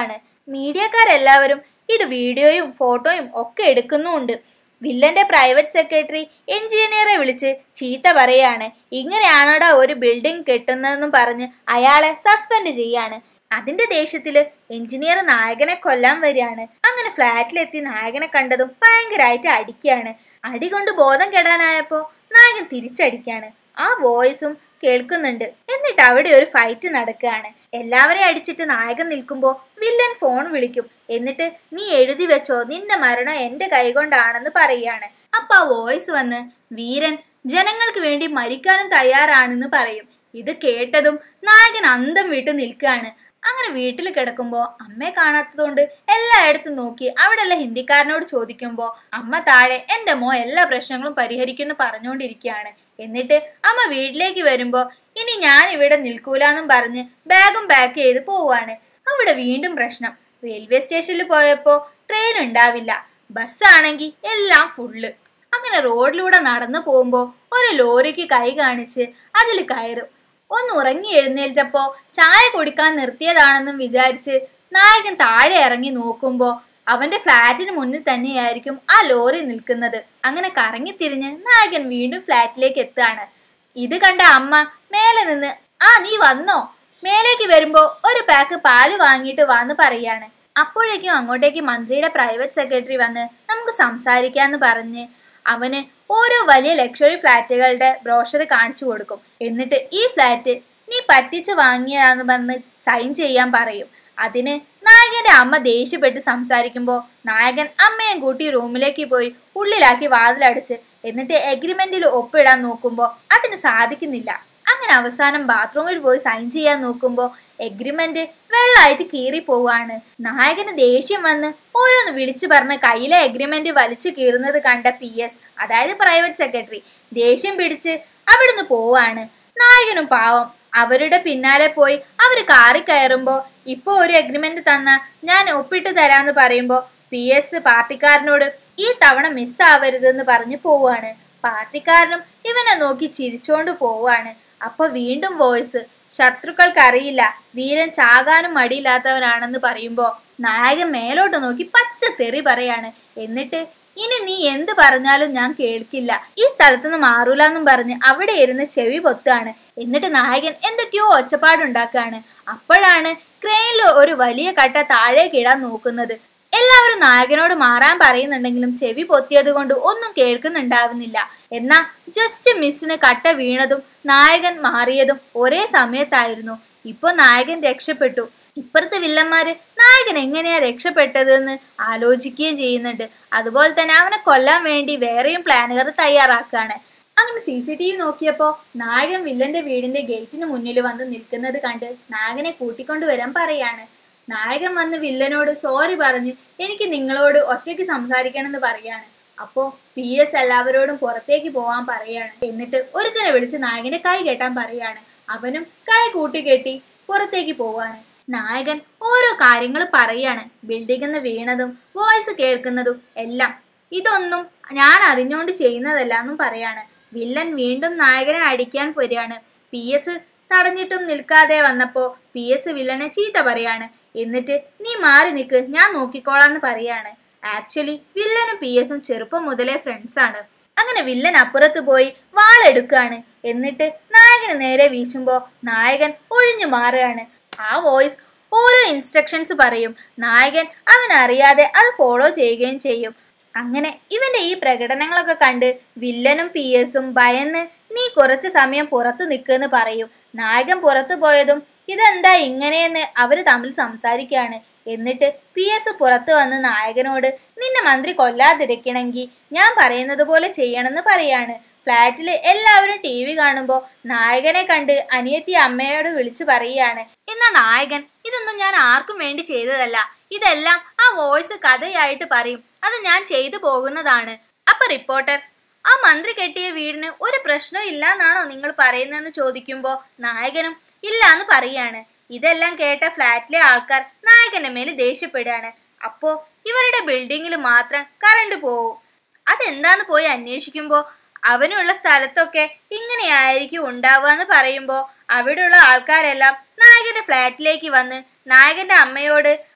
മീഡിയക്കാരെല്ലാവരും ഇത് വീഡിയോയും ഫോട്ടോയും ഒക്കെ എടുക്കുന്നുമുണ്ട് വില്ലന്റെ പ്രൈവറ്റ് സെക്രട്ടറി എഞ്ചിനീയറെ വിളിച്ച് ചീത്ത പറയാണ് ഇങ്ങനെയാണോടാ ഒരു ബിൽഡിംഗ് കെട്ടുന്നതെന്നും പറഞ്ഞ് അയാളെ സസ്പെൻഡ് ചെയ്യാണ് അതിന്റെ ദേഷ്യത്തില് എഞ്ചിനീയർ നായകനെ കൊല്ലാൻ വരികയാണ് അങ്ങനെ ഫ്ലാറ്റിലെത്തി നായകനെ കണ്ടതും ഭയങ്കരമായിട്ട് അടിക്കുകയാണ് അടി കൊണ്ട് ബോധം കെടാനായപ്പോ നായകൻ തിരിച്ചടിക്കാണ് ആ വോയിസും കേൾക്കുന്നുണ്ട് എന്നിട്ട് അവിടെ ഒരു ഫൈറ്റ് നടക്കുകയാണ് എല്ലാവരെയും അടിച്ചിട്ട് നായകൻ നിൽക്കുമ്പോ വില്ലൻ ഫോൺ വിളിക്കും എന്നിട്ട് നീ എഴുതി വെച്ചോ നിന്റെ മരണം എന്റെ കൈകൊണ്ടാണെന്ന് പറയുകയാണ് അപ്പൊ ആ വോയിസ് വന്ന് വീരൻ ജനങ്ങൾക്ക് വേണ്ടി മരിക്കാനും തയ്യാറാണെന്ന് പറയും ഇത് കേട്ടതും നായകൻ അന്തം വിട്ട് നിൽക്കുകയാണ് അങ്ങനെ വീട്ടിൽ കിടക്കുമ്പോ അമ്മയെ കാണാത്തതുകൊണ്ട് എല്ലായിടത്തും നോക്കി അവിടെയുള്ള ഹിന്ദിക്കാരനോട് ചോദിക്കുമ്പോ അമ്മ താഴെ എന്റെ മോ എല്ലാ പ്രശ്നങ്ങളും പരിഹരിക്കുമെന്ന് പറഞ്ഞുകൊണ്ടിരിക്കുകയാണ് എന്നിട്ട് അമ്മ വീട്ടിലേക്ക് വരുമ്പോ ഇനി ഞാൻ ഇവിടെ നിൽക്കൂലെന്നും പറഞ്ഞ് ബാഗും പാക്ക് ചെയ്ത് പോവാണ് അവിടെ വീണ്ടും പ്രശ്നം റെയിൽവേ സ്റ്റേഷനിൽ പോയപ്പോ ട്രെയിൻ ഉണ്ടാവില്ല ബസ്സാണെങ്കിൽ എല്ലാം ഫുള്ള് അങ്ങനെ റോഡിലൂടെ നടന്നു പോകുമ്പോ ഒരു ലോറിക്ക് കൈ കാണിച്ച് അതിൽ കയറും ഒന്ന് ഉറങ്ങി എഴുന്നേറ്റപ്പോ ചായ കുടിക്കാൻ നിർത്തിയതാണെന്നും വിചാരിച്ച് നായകൻ താഴെ ഇറങ്ങി നോക്കുമ്പോ അവന്റെ ഫ്ലാറ്റിന് മുന്നിൽ തന്നെയായിരിക്കും ആ ലോറി നിൽക്കുന്നത് അങ്ങനെ കറങ്ങിത്തിരിഞ്ഞ് നായകൻ വീണ്ടും ഫ്ലാറ്റിലേക്ക് എത്തുകയാണ് ഇത് കണ്ട അമ്മ മേലെ നിന്ന് ആ നീ വന്നോ മേലേക്ക് വരുമ്പോ ഒരു പാക്ക് പാല് വാങ്ങിയിട്ട് വാന്ന് പറയാണ് അപ്പോഴേക്കും അങ്ങോട്ടേക്ക് മന്ത്രിയുടെ പ്രൈവറ്റ് സെക്രട്ടറി വന്ന് നമുക്ക് സംസാരിക്കാന്ന് പറഞ്ഞ് അവന് ഓരോ വലിയ ലക്ഷറി ഫ്ലാറ്റുകളുടെ ബ്രോഷർ കാണിച്ചു കൊടുക്കും എന്നിട്ട് ഈ ഫ്ലാറ്റ് നീ പറ്റിച്ച് വാങ്ങിയതാന്ന് പറഞ്ഞ് സൈൻ ചെയ്യാൻ പറയും അതിന് നായകന്റെ അമ്മ ദേഷ്യപ്പെട്ട് സംസാരിക്കുമ്പോൾ നായകൻ അമ്മയും കൂട്ടി റൂമിലേക്ക് പോയി ഉള്ളിലാക്കി വാതിലടച്ച് എന്നിട്ട് എഗ്രിമെന്റിൽ ഒപ്പിടാൻ നോക്കുമ്പോൾ അതിന് സാധിക്കുന്നില്ല അങ്ങനെ അവസാനം ബാത്റൂമിൽ പോയി സൈൻ ചെയ്യാൻ നോക്കുമ്പോൾ എഗ്രിമെന്റ് വെള്ളമായിട്ട് കീറി പോവാണ് നായകന് ദേഷ്യം വന്ന് ഓരോന്ന് വിളിച്ചു പറഞ്ഞ് കയ്യിലെ എഗ്രിമെന്റ് വലിച്ചു കീറുന്നത് കണ്ട പി എസ് അതായത് പ്രൈവറ്റ് സെക്രട്ടറി ദേഷ്യം പിടിച്ച് അവിടുന്ന് പോവാണ് നായകനും പാവം അവരുടെ പിന്നാലെ പോയി അവര് കാറി കയറുമ്പോ ഇപ്പൊ ഒരു എഗ്രിമെന്റ് തന്ന ഞാൻ ഒപ്പിട്ട് തരാന്ന് പറയുമ്പോ പി എസ് പാർട്ടിക്കാരനോട് ഈ തവണ മിസ്സാവരുതെന്ന് പറഞ്ഞു പോവാണ് പാർട്ടിക്കാരനും ഇവനെ നോക്കി ചിരിച്ചോണ്ട് പോവാണ് അപ്പൊ വീണ്ടും വോയിസ് ശത്രുക്കൾക്കറിയില്ല വീരൻ ചാകാനും മടിയില്ലാത്തവനാണെന്ന് പറയുമ്പോ നായകൻ മേലോട്ട് നോക്കി പച്ച തെറി പറയാണ് എന്നിട്ട് ഇനി നീ എന്ത് പറഞ്ഞാലും ഞാൻ കേൾക്കില്ല ഈ സ്ഥലത്തുനിന്ന് മാറൂല എന്നും പറഞ്ഞ് അവിടെ ഇരുന്ന് ചെവി പൊത്താണ് എന്നിട്ട് നായകൻ എന്തൊക്കെയോ ഒച്ചപ്പാടുണ്ടാക്കാണ് അപ്പോഴാണ് ക്രെയിനിൽ ഒരു വലിയ കട്ട താഴേക്ക് ഇടാൻ നോക്കുന്നത് എല്ലാവരും നായകനോട് മാറാൻ പറയുന്നുണ്ടെങ്കിലും ചെവി പൊത്തിയത് കൊണ്ട് ഒന്നും കേൾക്കുന്നുണ്ടാവുന്നില്ല എന്നാ ജസ്റ്റ് മിസ്സിന് കട്ട വീണതും നായകൻ മാറിയതും ഒരേ സമയത്തായിരുന്നു ഇപ്പൊ നായകൻ രക്ഷപ്പെട്ടു ഇപ്പുറത്തെ വില്ലന്മാര് നായകൻ എങ്ങനെയാ രക്ഷപ്പെട്ടതെന്ന് ആലോചിക്കുകയും ചെയ്യുന്നുണ്ട് അതുപോലെ തന്നെ അവനെ കൊല്ലാൻ വേണ്ടി വേറെയും പ്ലാനുകൾ തയ്യാറാക്കുകയാണ് അങ്ങനെ സി സി ടി വി നോക്കിയപ്പോ നായകൻ വില്ലന്റെ വീടിന്റെ ഗേറ്റിന് മുന്നിൽ വന്ന് നിൽക്കുന്നത് കണ്ട് നായകനെ കൂട്ടിക്കൊണ്ടുവരാൻ പറയാണ് നായകൻ വന്ന് വില്ലനോട് സോറി പറഞ്ഞ് എനിക്ക് നിങ്ങളോട് ഒറ്റയ്ക്ക് സംസാരിക്കണമെന്ന് പറയാണ് അപ്പോ പി എസ് എല്ലാവരോടും പുറത്തേക്ക് പോവാൻ പറയാണ് എന്നിട്ട് ഒരുത്തനെ വിളിച്ച് നായകന്റെ കൈ കെട്ടാൻ പറയാണ് അവനും കൈ കൂട്ടിക്കെട്ടി പുറത്തേക്ക് പോവാണ് നായകൻ ഓരോ കാര്യങ്ങൾ പറയാണ് ബിൽഡിംഗിൽ നിന്ന് വീണതും വോയിസ് കേൾക്കുന്നതും എല്ലാം ഇതൊന്നും ഞാൻ അറിഞ്ഞുകൊണ്ട് ചെയ്യുന്നതല്ല എന്നും പറയാണ് വില്ലൻ വീണ്ടും നായകനെ അടിക്കാൻ വരികയാണ് പി എസ് തടഞ്ഞിട്ടും നിൽക്കാതെ വന്നപ്പോ പി എസ് വില്ലനെ ചീത്ത പറയാണ് എന്നിട്ട് നീ മാറി നിൽക്ക് ഞാൻ നോക്കിക്കോളാന്ന് പറയാണ് ആക്ച്വലി വില്ലനും പി എസും ചെറുപ്പം മുതലേ ഫ്രണ്ട്സ് ആണ് അങ്ങനെ വില്ലൻ അപ്പുറത്ത് പോയി വാളെടുക്കാണ് എന്നിട്ട് നായകന് നേരെ വീശുമ്പോ നായകൻ ഒഴിഞ്ഞു മാറുകയാണ് ആ വോയിസ് ഓരോ ഇൻസ്ട്രക്ഷൻസ് പറയും നായകൻ അവൻ അറിയാതെ അത് ഫോളോ ചെയ്യുകയും ചെയ്യും അങ്ങനെ ഇവന്റെ ഈ പ്രകടനങ്ങളൊക്കെ കണ്ട് വില്ലനും പി എസും ഭയന്ന് നീ കുറച്ച് സമയം പുറത്ത് നിൽക്കുന്ന് പറയും നായകൻ പുറത്തു പോയതും ഇതെന്താ ഇങ്ങനെയെന്ന് അവര് തമ്മിൽ സംസാരിക്കുകയാണ് എന്നിട്ട് പി എസ് പുറത്തു വന്ന് നായകനോട് നിന്നെ മന്ത്രി കൊല്ലാതിരിക്കണമെങ്കിൽ ഞാൻ പറയുന്നത് പോലെ ചെയ്യണമെന്ന് പറയാണ് ഫ്ലാറ്റിൽ എല്ലാവരും ടി വി കാണുമ്പോൾ നായകനെ കണ്ട് അനിയത്തി അമ്മയോട് വിളിച്ചു പറയുകയാണ് എന്നാ നായകൻ ഇതൊന്നും ഞാൻ ആർക്കും വേണ്ടി ചെയ്തതല്ല ഇതെല്ലാം ആ വോയിസ് കഥയായിട്ട് പറയും അത് ഞാൻ ചെയ്തു പോകുന്നതാണ് അപ്പൊ റിപ്പോർട്ടർ ആ മന്ത്രി കെട്ടിയ വീടിന് ഒരു പ്രശ്നവും ഇല്ല എന്നാണോ നിങ്ങൾ പറയുന്നതെന്ന് ചോദിക്കുമ്പോൾ നായകനും ഇല്ല എന്ന് പറയാണ് ഇതെല്ലാം കേട്ട ഫ്ലാറ്റിലെ ആൾക്കാർ നായകന്റെ മേൽ ദേഷ്യപ്പെടുകയാണ് അപ്പോ ഇവരുടെ ബിൽഡിങ്ങിൽ മാത്രം കറണ്ട് പോവും അതെന്താന്ന് പോയി അന്വേഷിക്കുമ്പോ അവനുള്ള സ്ഥലത്തൊക്കെ ഇങ്ങനെയായിരിക്കും ഉണ്ടാവുക എന്ന് പറയുമ്പോ അവിടെയുള്ള ആൾക്കാരെല്ലാം നായകന്റെ ഫ്ലാറ്റിലേക്ക് വന്ന് നായകന്റെ അമ്മയോട്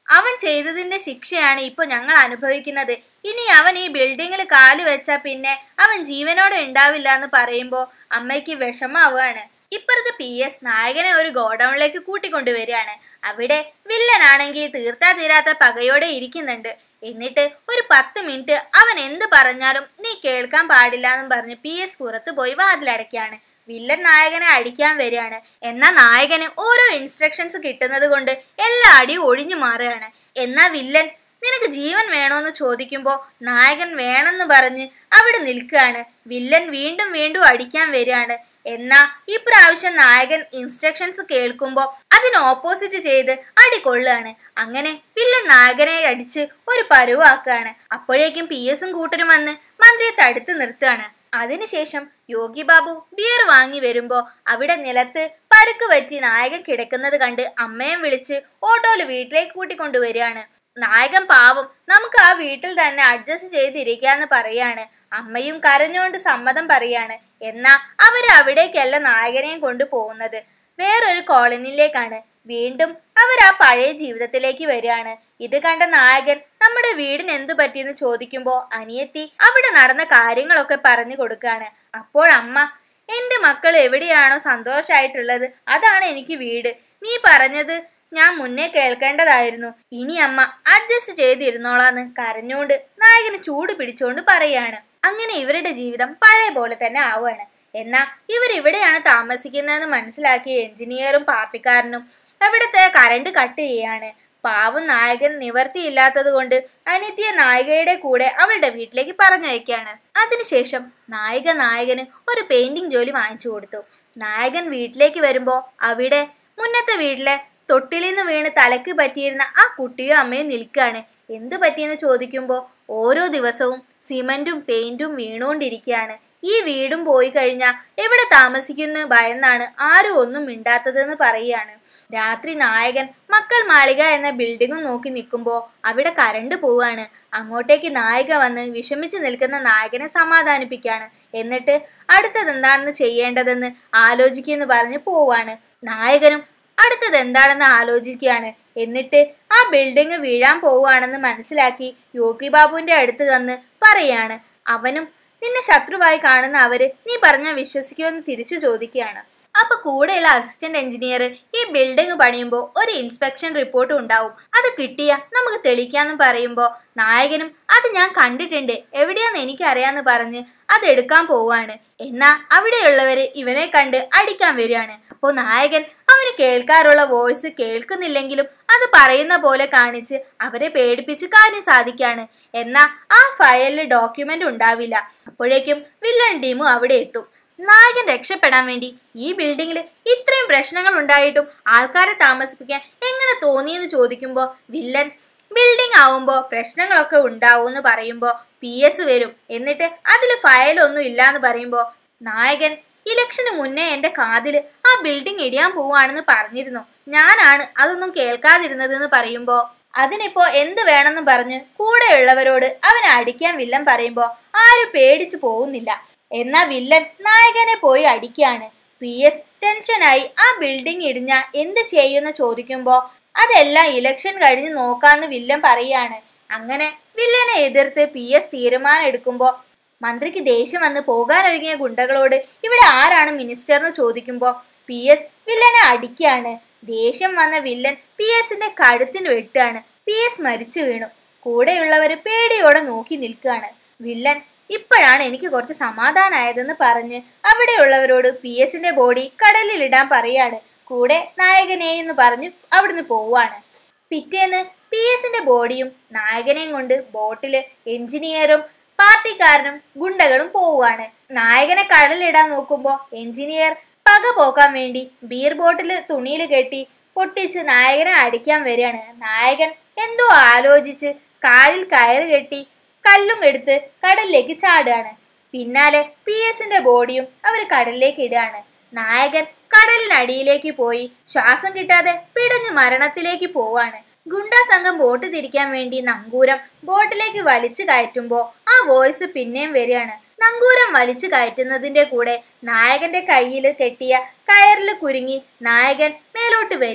അവൻ ചെയ്തതിന്റെ ശിക്ഷയാണ് ഇപ്പൊ ഞങ്ങൾ അനുഭവിക്കുന്നത് ഇനി അവൻ ഈ ബിൽഡിങ്ങിൽ കാല് വെച്ചാ പിന്നെ അവൻ ജീവനോടെ ഉണ്ടാവില്ല എന്ന് പറയുമ്പോ അമ്മയ്ക്ക് വിഷമാവുകയാണ് ഇപ്പുറത്ത് പി എസ് നായകനെ ഒരു ഗോഡൌണിലേക്ക് കൂട്ടിക്കൊണ്ടുവരികയാണ് അവിടെ വില്ലനാണെങ്കിൽ തീർത്താ തീരാത്ത പകയോടെ ഇരിക്കുന്നുണ്ട് എന്നിട്ട് ഒരു പത്ത് മിനിറ്റ് അവൻ എന്ത് പറഞ്ഞാലും നീ കേൾക്കാൻ പാടില്ല എന്നും പറഞ്ഞ് പി എസ് പുറത്ത് പോയി വാതിലടയ്ക്കാണ് വില്ലൻ നായകനെ അടിക്കാൻ വരികയാണ് എന്നാൽ നായകന് ഓരോ ഇൻസ്ട്രക്ഷൻസ് കിട്ടുന്നത് കൊണ്ട് എല്ലാ അടിയും ഒഴിഞ്ഞു മാറുകയാണ് എന്നാൽ വില്ലൻ നിനക്ക് ജീവൻ വേണോന്ന് ചോദിക്കുമ്പോൾ നായകൻ വേണമെന്ന് പറഞ്ഞ് അവിടെ നിൽക്കുകയാണ് വില്ലൻ വീണ്ടും വീണ്ടും അടിക്കാൻ വരികയാണ് എന്നാ ഈ പ്രാവശ്യം നായകൻ ഇൻസ്ട്രക്ഷൻസ് കേൾക്കുമ്പോൾ അതിന് ഓപ്പോസിറ്റ് ചെയ്ത് അടി കൊള്ളുകയാണ് അങ്ങനെ വില്ലൻ നായകനെ അടിച്ച് ഒരു പരുവാക്കുകയാണ് അപ്പോഴേക്കും പി എസും കൂട്ടരും വന്ന് മന്ത്രിയെ തടുത്ത് നിർത്തുകയാണ് അതിനുശേഷം യോഗി ബാബു ബിയർ വാങ്ങി വരുമ്പോ അവിടെ നിലത്ത് പരുക്ക് പറ്റി നായകൻ കിടക്കുന്നത് കണ്ട് അമ്മയെ വിളിച്ച് ഓട്ടോയിൽ വീട്ടിലേക്ക് കൂട്ടിക്കൊണ്ടുവരികയാണ് നായകൻ പാവം നമുക്ക് ആ വീട്ടിൽ തന്നെ അഡ്ജസ്റ്റ് ചെയ്തിരിക്കാന്ന് പറയാണ് അമ്മയും കരഞ്ഞുകൊണ്ട് സമ്മതം പറയാണ് എന്നാ അവര് അവിടേക്കല്ല നായകനെയും കൊണ്ട് പോകുന്നത് വേറൊരു കോളനിയിലേക്കാണ് വീണ്ടും അവർ ആ പഴയ ജീവിതത്തിലേക്ക് വരികയാണ് ഇത് കണ്ട നായകൻ നമ്മുടെ വീടിന് എന്തു പറ്റിയെന്ന് ചോദിക്കുമ്പോൾ അനിയത്തി അവിടെ നടന്ന കാര്യങ്ങളൊക്കെ പറഞ്ഞു കൊടുക്കുകയാണ് അപ്പോൾ അമ്മ എന്റെ മക്കൾ എവിടെയാണോ സന്തോഷമായിട്ടുള്ളത് അതാണ് എനിക്ക് വീട് നീ പറഞ്ഞത് ഞാൻ മുന്നേ കേൾക്കേണ്ടതായിരുന്നു ഇനി അമ്മ അഡ്ജസ്റ്റ് ചെയ്തിരുന്നോളാന്ന് കരഞ്ഞോണ്ട് നായകന് ചൂട് പിടിച്ചോണ്ട് പറയാണ് അങ്ങനെ ഇവരുടെ ജീവിതം പഴയ പോലെ തന്നെ ആവുകയാണ് എന്നാ ഇവർ ഇവിടെയാണ് താമസിക്കുന്നതെന്ന് പറഞ്ഞിലാക്കിയ എഞ്ചിനീയറും പാർട്ടിക്കാരനും അവിടുത്തെ കറണ്ട് കട്ട് ചെയ്യാണ് പാവം നായകൻ നിവർത്തിയില്ലാത്തത് കൊണ്ട് അനിത്യ നായികയുടെ കൂടെ അവളുടെ വീട്ടിലേക്ക് പറഞ്ഞയക്കാണ് അതിനുശേഷം നായിക നായകന് ഒരു പെയിന്റിംഗ് ജോലി വാങ്ങിച്ചു കൊടുത്തു നായകൻ വീട്ടിലേക്ക് വരുമ്പോ അവിടെ മുന്നത്തെ വീട്ടിലെ തൊട്ടിലിൽ നിന്ന് വീണ് തലക്ക് പറ്റിയിരുന്ന ആ കുട്ടിയും അമ്മയും നിൽക്കുകയാണ് എന്തു പറ്റിയെന്ന് ചോദിക്കുമ്പോൾ ഓരോ ദിവസവും സിമന്റും പെയിന്റും വീണുകൊണ്ടിരിക്കുകയാണ് ഈ വീടും പോയി കഴിഞ്ഞാൽ എവിടെ താമസിക്കുന്നു ഭയന്നാണ് ആരും ഒന്നും മിണ്ടാത്തതെന്ന് പറയുകയാണ് രാത്രി നായകൻ മക്കൾ മാളിക എന്ന ബിൽഡിങ്ങും നോക്കി നിൽക്കുമ്പോൾ അവിടെ കരണ്ട് പോവാണ് അങ്ങോട്ടേക്ക് നായിക വന്ന് വിഷമിച്ച് നിൽക്കുന്ന നായകനെ സമാധാനിപ്പിക്കുകയാണ് എന്നിട്ട് അടുത്തത് എന്താണെന്ന് ചെയ്യേണ്ടതെന്ന് ആലോചിക്കുമെന്ന് പറഞ്ഞ് പോവാണ് നായകനും അടുത്തത് എന്താണെന്ന് ആലോചിക്കുകയാണ് എന്നിട്ട് ആ ബിൽഡിംഗ് വീഴാൻ പോവുകയാണെന്ന് മനസ്സിലാക്കി യോഗി ബാബുവിന്റെ അടുത്ത് വന്ന് പറയാണ് അവനും നിന്നെ ശത്രുവായി കാണുന്ന അവര് നീ പറഞ്ഞാൽ വിശ്വസിക്കുമെന്ന് തിരിച്ചു ചോദിക്കുകയാണ് അപ്പൊ കൂടെയുള്ള അസിസ്റ്റന്റ് എഞ്ചിനീയർ ഈ ബിൽഡിംഗ് പണിയുമ്പോൾ ഒരു ഇൻസ്പെക്ഷൻ റിപ്പോർട്ട് ഉണ്ടാവും അത് കിട്ടിയ നമുക്ക് തെളിയിക്കാന്ന് പറയുമ്പോൾ നായകനും അത് ഞാൻ കണ്ടിട്ടുണ്ട് എവിടെയാന്ന് എനിക്കറിയാന്ന് പറഞ്ഞ് അത് എടുക്കാൻ പോവാണ് എന്നാ അവിടെയുള്ളവര് ഇവനെ കണ്ട് അടിക്കാൻ വരികയാണ് അപ്പോൾ നായകൻ അവന് കേൾക്കാറുള്ള വോയിസ് കേൾക്കുന്നില്ലെങ്കിലും അത് പറയുന്ന പോലെ കാണിച്ച് അവരെ പേടിപ്പിച്ച് കാര്യം സാധിക്കാണ് എന്നാ ആ ഫയലിൽ ഡോക്യുമെന്റ് ഉണ്ടാവില്ല അപ്പോഴേക്കും വില്ലൻ ടീമും അവിടെ എത്തും നായകൻ രക്ഷപ്പെടാൻ വേണ്ടി ഈ ബിൽഡിങ്ങിൽ ഇത്രയും പ്രശ്നങ്ങൾ ഉണ്ടായിട്ടും ആൾക്കാരെ താമസിപ്പിക്കാൻ എങ്ങനെ തോന്നിയെന്ന് ചോദിക്കുമ്പോൾ വില്ലൻ ബിൽഡിംഗ് ആവുമ്പോൾ പ്രശ്നങ്ങളൊക്കെ ഉണ്ടാവും എന്ന് പറയുമ്പോൾ പി എസ് വരും എന്നിട്ട് അതിൽ ഫയലൊന്നും ഇല്ലാന്ന് പറയുമ്പോൾ നായകൻ ഇലക്ഷന് മുന്നേ എന്റെ കാതില് ആ ബിൽഡിംഗ് ഇടിയാൻ പോവാണെന്ന് പറഞ്ഞിരുന്നു ഞാനാണ് അതൊന്നും കേൾക്കാതിരുന്നതെന്ന് പറയുമ്പോൾ അതിനിപ്പോ എന്ത് വേണമെന്ന് പറഞ്ഞ് കൂടെയുള്ളവരോട് അവനെ അടിക്കാൻ വില്ലൻ പറയുമ്പോൾ ആരും പേടിച്ചു പോകുന്നില്ല എന്നാ വില്ലൻ നായകനെ പോയി അടിക്കാണ് പി എസ് ടെൻഷനായി ആ ബിൽഡിംഗ് ഇടിഞ്ഞ എന്ത് ചെയ്യുമെന്ന് ചോദിക്കുമ്പോൾ അതെല്ലാം ഇലക്ഷൻ കഴിഞ്ഞ് നോക്കാന്ന് വില്ലൻ പറയാണ് അങ്ങനെ വില്ലനെ എതിർത്ത് പി എസ് തീരുമാനം എടുക്കുമ്പോൾ മന്ത്രിക്ക് ദേഷ്യം വന്ന് പോകാനൊരുങ്ങിയ ഗുണ്ടകളോട് ഇവിടെ ആരാണ് മിനിസ്റ്റർ എന്ന് ചോദിക്കുമ്പോൾ പി എസ് വില്ലനെ അടിക്കുകയാണ് ദേഷ്യം വന്ന വില്ലൻ പി എസിന്റെ കഴുത്തിന് വെട്ടുകയാണ് പി എസ് മരിച്ചു വീണു കൂടെയുള്ളവര് പേടിയോടെ നോക്കി നിൽക്കുകയാണ് വില്ലൻ ഇപ്പോഴാണ് എനിക്ക് കുറച്ച് സമാധാനമായതെന്ന് പറഞ്ഞ് അവിടെയുള്ളവരോട് പി എസിന്റെ ബോഡി കടലിലിടാൻ പറയാണ് കൂടെ നായകനെ എന്ന് പറഞ്ഞ് അവിടുന്ന് പോവാണ് പിറ്റേന്ന് പി എസിന്റെ ബോഡിയും നായകനെയും കൊണ്ട് ബോട്ടില് എഞ്ചിനീയറും പാർട്ടിക്കാരനും ഗുണ്ടകളും പോവുകയാണ് നായകനെ കടലിടാൻ നോക്കുമ്പോ എഞ്ചിനീയർ പക പോക്കാൻ വേണ്ടി ബീർ ബോട്ടിൽ തുണിയിൽ കെട്ടി പൊട്ടിച്ച് നായകനെ അടിക്കാൻ വരികയാണ് നായകൻ എന്തോ ആലോചിച്ച് കാലിൽ കയറ് കെട്ടി കല്ലും എടുത്ത് കടലിലേക്ക് ചാടുകയാണ് പിന്നാലെ പി എസിന്റെ ബോഡിയും അവർ കടലിലേക്ക് ഇടുകയാണ് നായകൻ കടലിനടിയിലേക്ക് പോയി ശ്വാസം കിട്ടാതെ പിടഞ്ഞ് മരണത്തിലേക്ക് പോവാണ് ഗുണ്ടാ സംഘം ബോട്ട് തിരിക്കാൻ വേണ്ടി നങ്കൂരം ബോട്ടിലേക്ക് വലിച്ചു കയറ്റുമ്പോ ആ വോയിസ് പിന്നെയും വരികയാണ് നങ്കൂരം വലിച്ചു കയറ്റുന്നതിന്റെ കൂടെ നായകന്റെ കയ്യിൽ കെട്ടിയ കയറിൽ കുരുങ്ങി നായകൻ മേലോട്ട് വരികയാണ്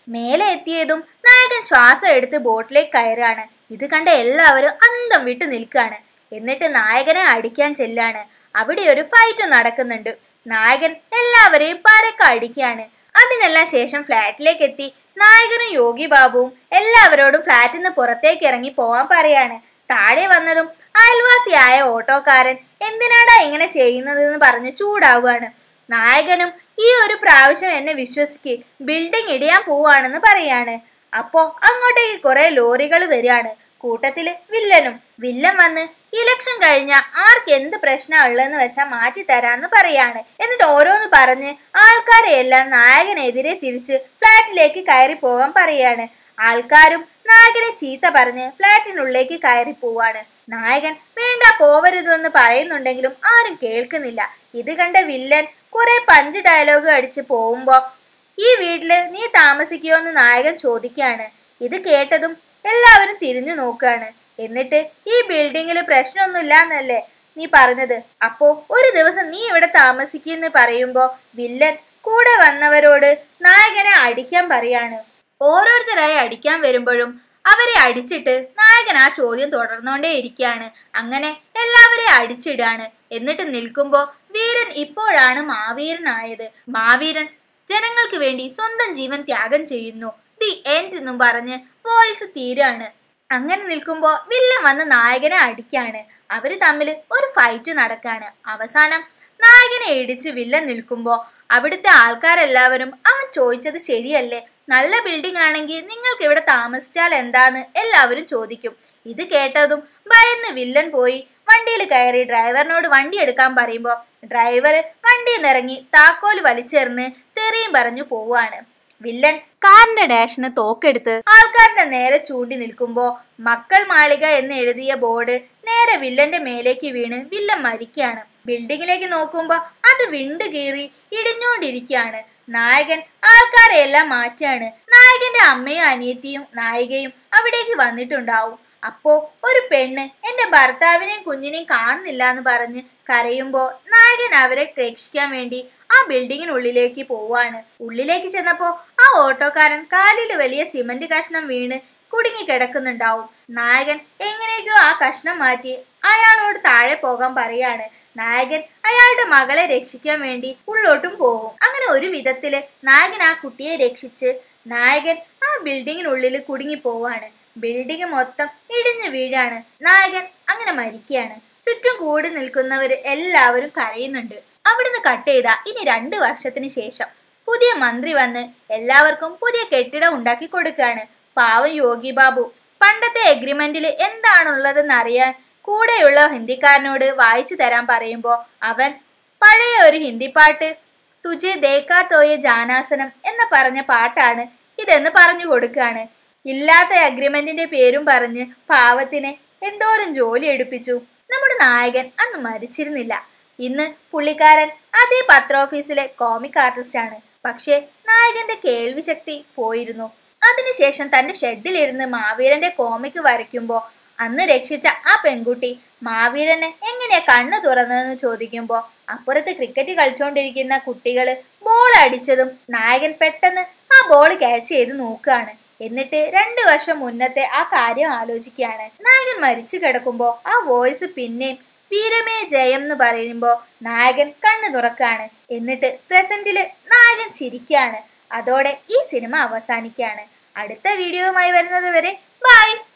മേലെ എത്തിയതും നായകൻ ശ്വാസം എടുത്ത് ബോട്ടിലേക്ക് കയറാണ് ഇത് കണ്ട എല്ലാവരും അന്തം വിട്ട് നിൽക്കാണ് എന്നിട്ട് നായകനെ അടിക്കാൻ ചെല്ലാണ് അവിടെ ഒരു ഫൈറ്റ് നടക്കുന്നുണ്ട് നായകൻ എല്ലാവരെയും പരക്ക അടിക്കുകയാണ് അതിനെല്ലാം ശേഷം ഫ്ലാറ്റിലേക്ക് എത്തി നായകനും യോഗി ബാബുവും എല്ലാവരോടും ഫ്ലാറ്റിൽ നിന്ന് പുറത്തേക്ക് ഇറങ്ങി പോവാൻ പറയാണ് താഴെ വന്നതും അയൽവാസിയായ ഓട്ടോക്കാരൻ എന്തിനാടാ ഇങ്ങനെ ചെയ്യുന്നതെന്ന് പറഞ്ഞ് ചൂടാവുകയാണ് നായകനും ഈ ഒരു പ്രാവശ്യം എന്നെ വിശ്വസിക്ക് ബിൽഡിംഗ് ഇടിയാൻ പോവാണെന്ന് പറയാണ് അപ്പോ അങ്ങോട്ടേക്ക് കുറെ ലോറികൾ വരികയാണ് കൂട്ടത്തില് വില്ലനും വില്ലൻ വന്ന് ഇലക്ഷൻ കഴിഞ്ഞ ആർക്ക് എന്ത് പ്രശ്നം ഉള്ളതെന്ന് വെച്ചാൽ മാറ്റി തരാന്ന് പറയാണ് എന്നിട്ട് ഓരോന്ന് പറഞ്ഞ് ആൾക്കാരെ എല്ലാം നായകനെതിരെ തിരിച്ച് ഫ്ലാറ്റിലേക്ക് കയറി പോകാൻ പറയാണ് ആൾക്കാരും നായകനെ ചീത്ത പറഞ്ഞ് ഫ്ലാറ്റിനുള്ളിലേക്ക് കയറി പോവാണ് നായകൻ വേണ്ട പോവരുതെന്ന് പറയുന്നുണ്ടെങ്കിലും ആരും കേൾക്കുന്നില്ല ഇത് കണ്ട വില്ലൻ കുറെ പഞ്ച് ഡയലോഗ് അടിച്ച് പോകുമ്പോ ഈ വീട്ടില് നീ താമസിക്കുമോ എന്ന് നായകൻ ചോദിക്കുകയാണ് ഇത് കേട്ടതും എല്ലാവരും തിരിഞ്ഞു നോക്കുകയാണ് എന്നിട്ട് ഈ ബിൽഡിങ്ങിൽ പ്രശ്നമൊന്നുമില്ല എന്നല്ലേ നീ പറഞ്ഞത് അപ്പോ ഒരു ദിവസം നീ ഇവിടെ താമസിക്കുമെന്ന് പറയുമ്പോ വില്ലൻ കൂടെ വന്നവരോട് നായകനെ അടിക്കാൻ പറയാണ് ഓരോരുത്തരായി അടിക്കാൻ വരുമ്പോഴും അവരെ അടിച്ചിട്ട് നായകൻ ആ ചോദ്യം തുടർന്നുകൊണ്ടേ ഇരിക്കുകയാണ് അങ്ങനെ എല്ലാവരെയും അടിച്ചിടാണ് എന്നിട്ട് നിൽക്കുമ്പോ വീരൻ ഇപ്പോഴാണ് മാവീരനായത് മാവീരൻ ജനങ്ങൾക്ക് വേണ്ടി സ്വന്തം ജീവൻ ത്യാഗം ചെയ്യുന്നു ദി എൻഡ് എന്നും പറഞ്ഞ് വോയിസ് തീരാണ് അങ്ങനെ നിൽക്കുമ്പോ വില്ലൻ വന്ന് നായകനെ അടിക്കാണ് അവര് തമ്മിൽ ഒരു ഫൈറ്റ് നടക്കാണ് അവസാനം നായകനെ ഇടിച്ച് വില്ലൻ നിൽക്കുമ്പോ അവിടുത്തെ ആൾക്കാരെല്ലാവരും അവൻ ചോദിച്ചത് ശരിയല്ലേ നല്ല ബിൽഡിംഗ് ആണെങ്കിൽ നിങ്ങൾക്ക് ഇവിടെ താമസിച്ചാൽ എന്താന്ന് എല്ലാവരും ചോദിക്കും ഇത് കേട്ടതും ഭയന്ന് വില്ലൻ പോയി വണ്ടിയിൽ കയറി ഡ്രൈവറിനോട് വണ്ടി എടുക്കാൻ പറയുമ്പോൾ ഡ്രൈവർ വണ്ടിയിൽ നിന്നിറങ്ങി താക്കോല് വലിച്ചെറിഞ്ഞ് തെറിയും പറഞ്ഞു പോവാണ് വില്ലൻ കാറിന്റെ ഡാഷിന് തോക്കെടുത്ത് ആൾക്കാരുടെ നേരെ ചൂണ്ടി നിൽക്കുമ്പോ മക്കൾ മാളിക എന്ന് എഴുതിയ ബോർഡ് നേരെ വില്ലന്റെ മേലേക്ക് വീണ് വില്ലൻ മരിക്കുകയാണ് ബിൽഡിങ്ങിലേക്ക് നോക്കുമ്പോ അത് വിണ്ട് കീറി ഇടിഞ്ഞോണ്ടിരിക്കുകയാണ് നായകൻ ആൾക്കാരെ എല്ലാം മാറ്റാണ് നായകന്റെ അമ്മയും അനിയത്തിയും നായികയും അവിടേക്ക് വന്നിട്ടുണ്ടാവും അപ്പോ ഒരു പെണ്ണ് എന്റെ ഭർത്താവിനെയും കുഞ്ഞിനെയും കാണുന്നില്ല എന്ന് പറഞ്ഞ് കരയുമ്പോ നായകൻ അവരെ രക്ഷിക്കാൻ വേണ്ടി ആ ബിൽഡിങ്ങിനുള്ളിലേക്ക് പോവാണ് ഉള്ളിലേക്ക് ചെന്നപ്പോ ആ ഓട്ടോക്കാരൻ കാലിൽ വലിയ സിമന്റ് കഷ്ണം വീണ് കുടുങ്ങി കിടക്കുന്നുണ്ടാവും നായകൻ എങ്ങനെയൊക്കെയോ ആ കഷ്ണം മാറ്റി അയാളോട് താഴെ പോകാൻ പറയാണ് നായകൻ അയാളുടെ മകളെ രക്ഷിക്കാൻ വേണ്ടി ഉള്ളോട്ടും പോകും അങ്ങനെ ഒരു വിധത്തില് നായകൻ ആ കുട്ടിയെ രക്ഷിച്ച് നായകൻ ആ ബിൽഡിങ്ങിനുള്ളിൽ കുടുങ്ങി പോവാണ് ബിൽഡിംഗ് മൊത്തം ഇടിഞ്ഞു വീഴാണ് നായകൻ അങ്ങനെ മരിക്കുകയാണ് ചുറ്റും കൂടി നിൽക്കുന്നവര് എല്ലാവരും കരയുന്നുണ്ട് അവിടുന്ന് കട്ട് ചെയ്ത ഇനി രണ്ട് വർഷത്തിന് ശേഷം പുതിയ മന്ത്രി വന്ന് എല്ലാവർക്കും പുതിയ കെട്ടിടം ഉണ്ടാക്കി കൊടുക്കുകയാണ് പാവം യോഗി ബാബു പണ്ടത്തെ എഗ്രിമെന്റിൽ എന്താണുള്ളതെന്ന് അറിയാൻ കൂടെയുള്ള ഹിന്ദിക്കാരനോട് വായിച്ചു തരാൻ പറയുമ്പോൾ അവൻ പഴയ ഒരു ഹിന്ദി പാട്ട് തുജെ ദേക്കാ തോയ ജാനാസനം എന്ന് പറഞ്ഞ പാട്ടാണ് ഇതെന്ന് പറഞ്ഞു കൊടുക്കുകയാണ് ഇല്ലാത്ത അഗ്രിമെന്റിന്റെ പേരും പറഞ്ഞ് പാവത്തിനെ എന്തോരം ജോലി എടുപ്പിച്ചു നമ്മുടെ നായകൻ അന്ന് മരിച്ചിരുന്നില്ല ഇന്ന് പുള്ളിക്കാരൻ അതേ പത്രോഫീസിലെ കോമിക് ആർട്ടിസ്റ്റ് ആണ് പക്ഷേ നായകന്റെ കേൾവി ശക്തി പോയിരുന്നു അതിനുശേഷം തന്റെ ഷെഡിലിരുന്ന് മാവീരന്റെ കോമിക് വരയ്ക്കുമ്പോൾ അന്ന് രക്ഷിച്ച ആ പെൺകുട്ടി മാവീരനെ എങ്ങനെയാ കണ്ണു തുറന്നതെന്ന് ചോദിക്കുമ്പോൾ അപ്പുറത്ത് ക്രിക്കറ്റ് കളിച്ചുകൊണ്ടിരിക്കുന്ന കുട്ടികള് ബോൾ അടിച്ചതും നായകൻ പെട്ടെന്ന് ആ ബോൾ ക്യാച്ച് ചെയ്ത് നോക്കുകയാണ് എന്നിട്ട് രണ്ടു വർഷം മുന്നത്തെ ആ കാര്യം ആലോചിക്കുകയാണ് നായകൻ മരിച്ചു കിടക്കുമ്പോൾ ആ വോയിസ് പിന്നെയും വീരമേ ജയം എന്ന് പറയുമ്പോ നായകൻ കണ്ണു തുറക്കാണ് എന്നിട്ട് പ്രസന്റില് നായകൻ ചിരിക്കാണ് അതോടെ ഈ സിനിമ അവസാനിക്കുകയാണ് അടുത്ത വീഡിയോയുമായി വരുന്നത് വരെ ബൈ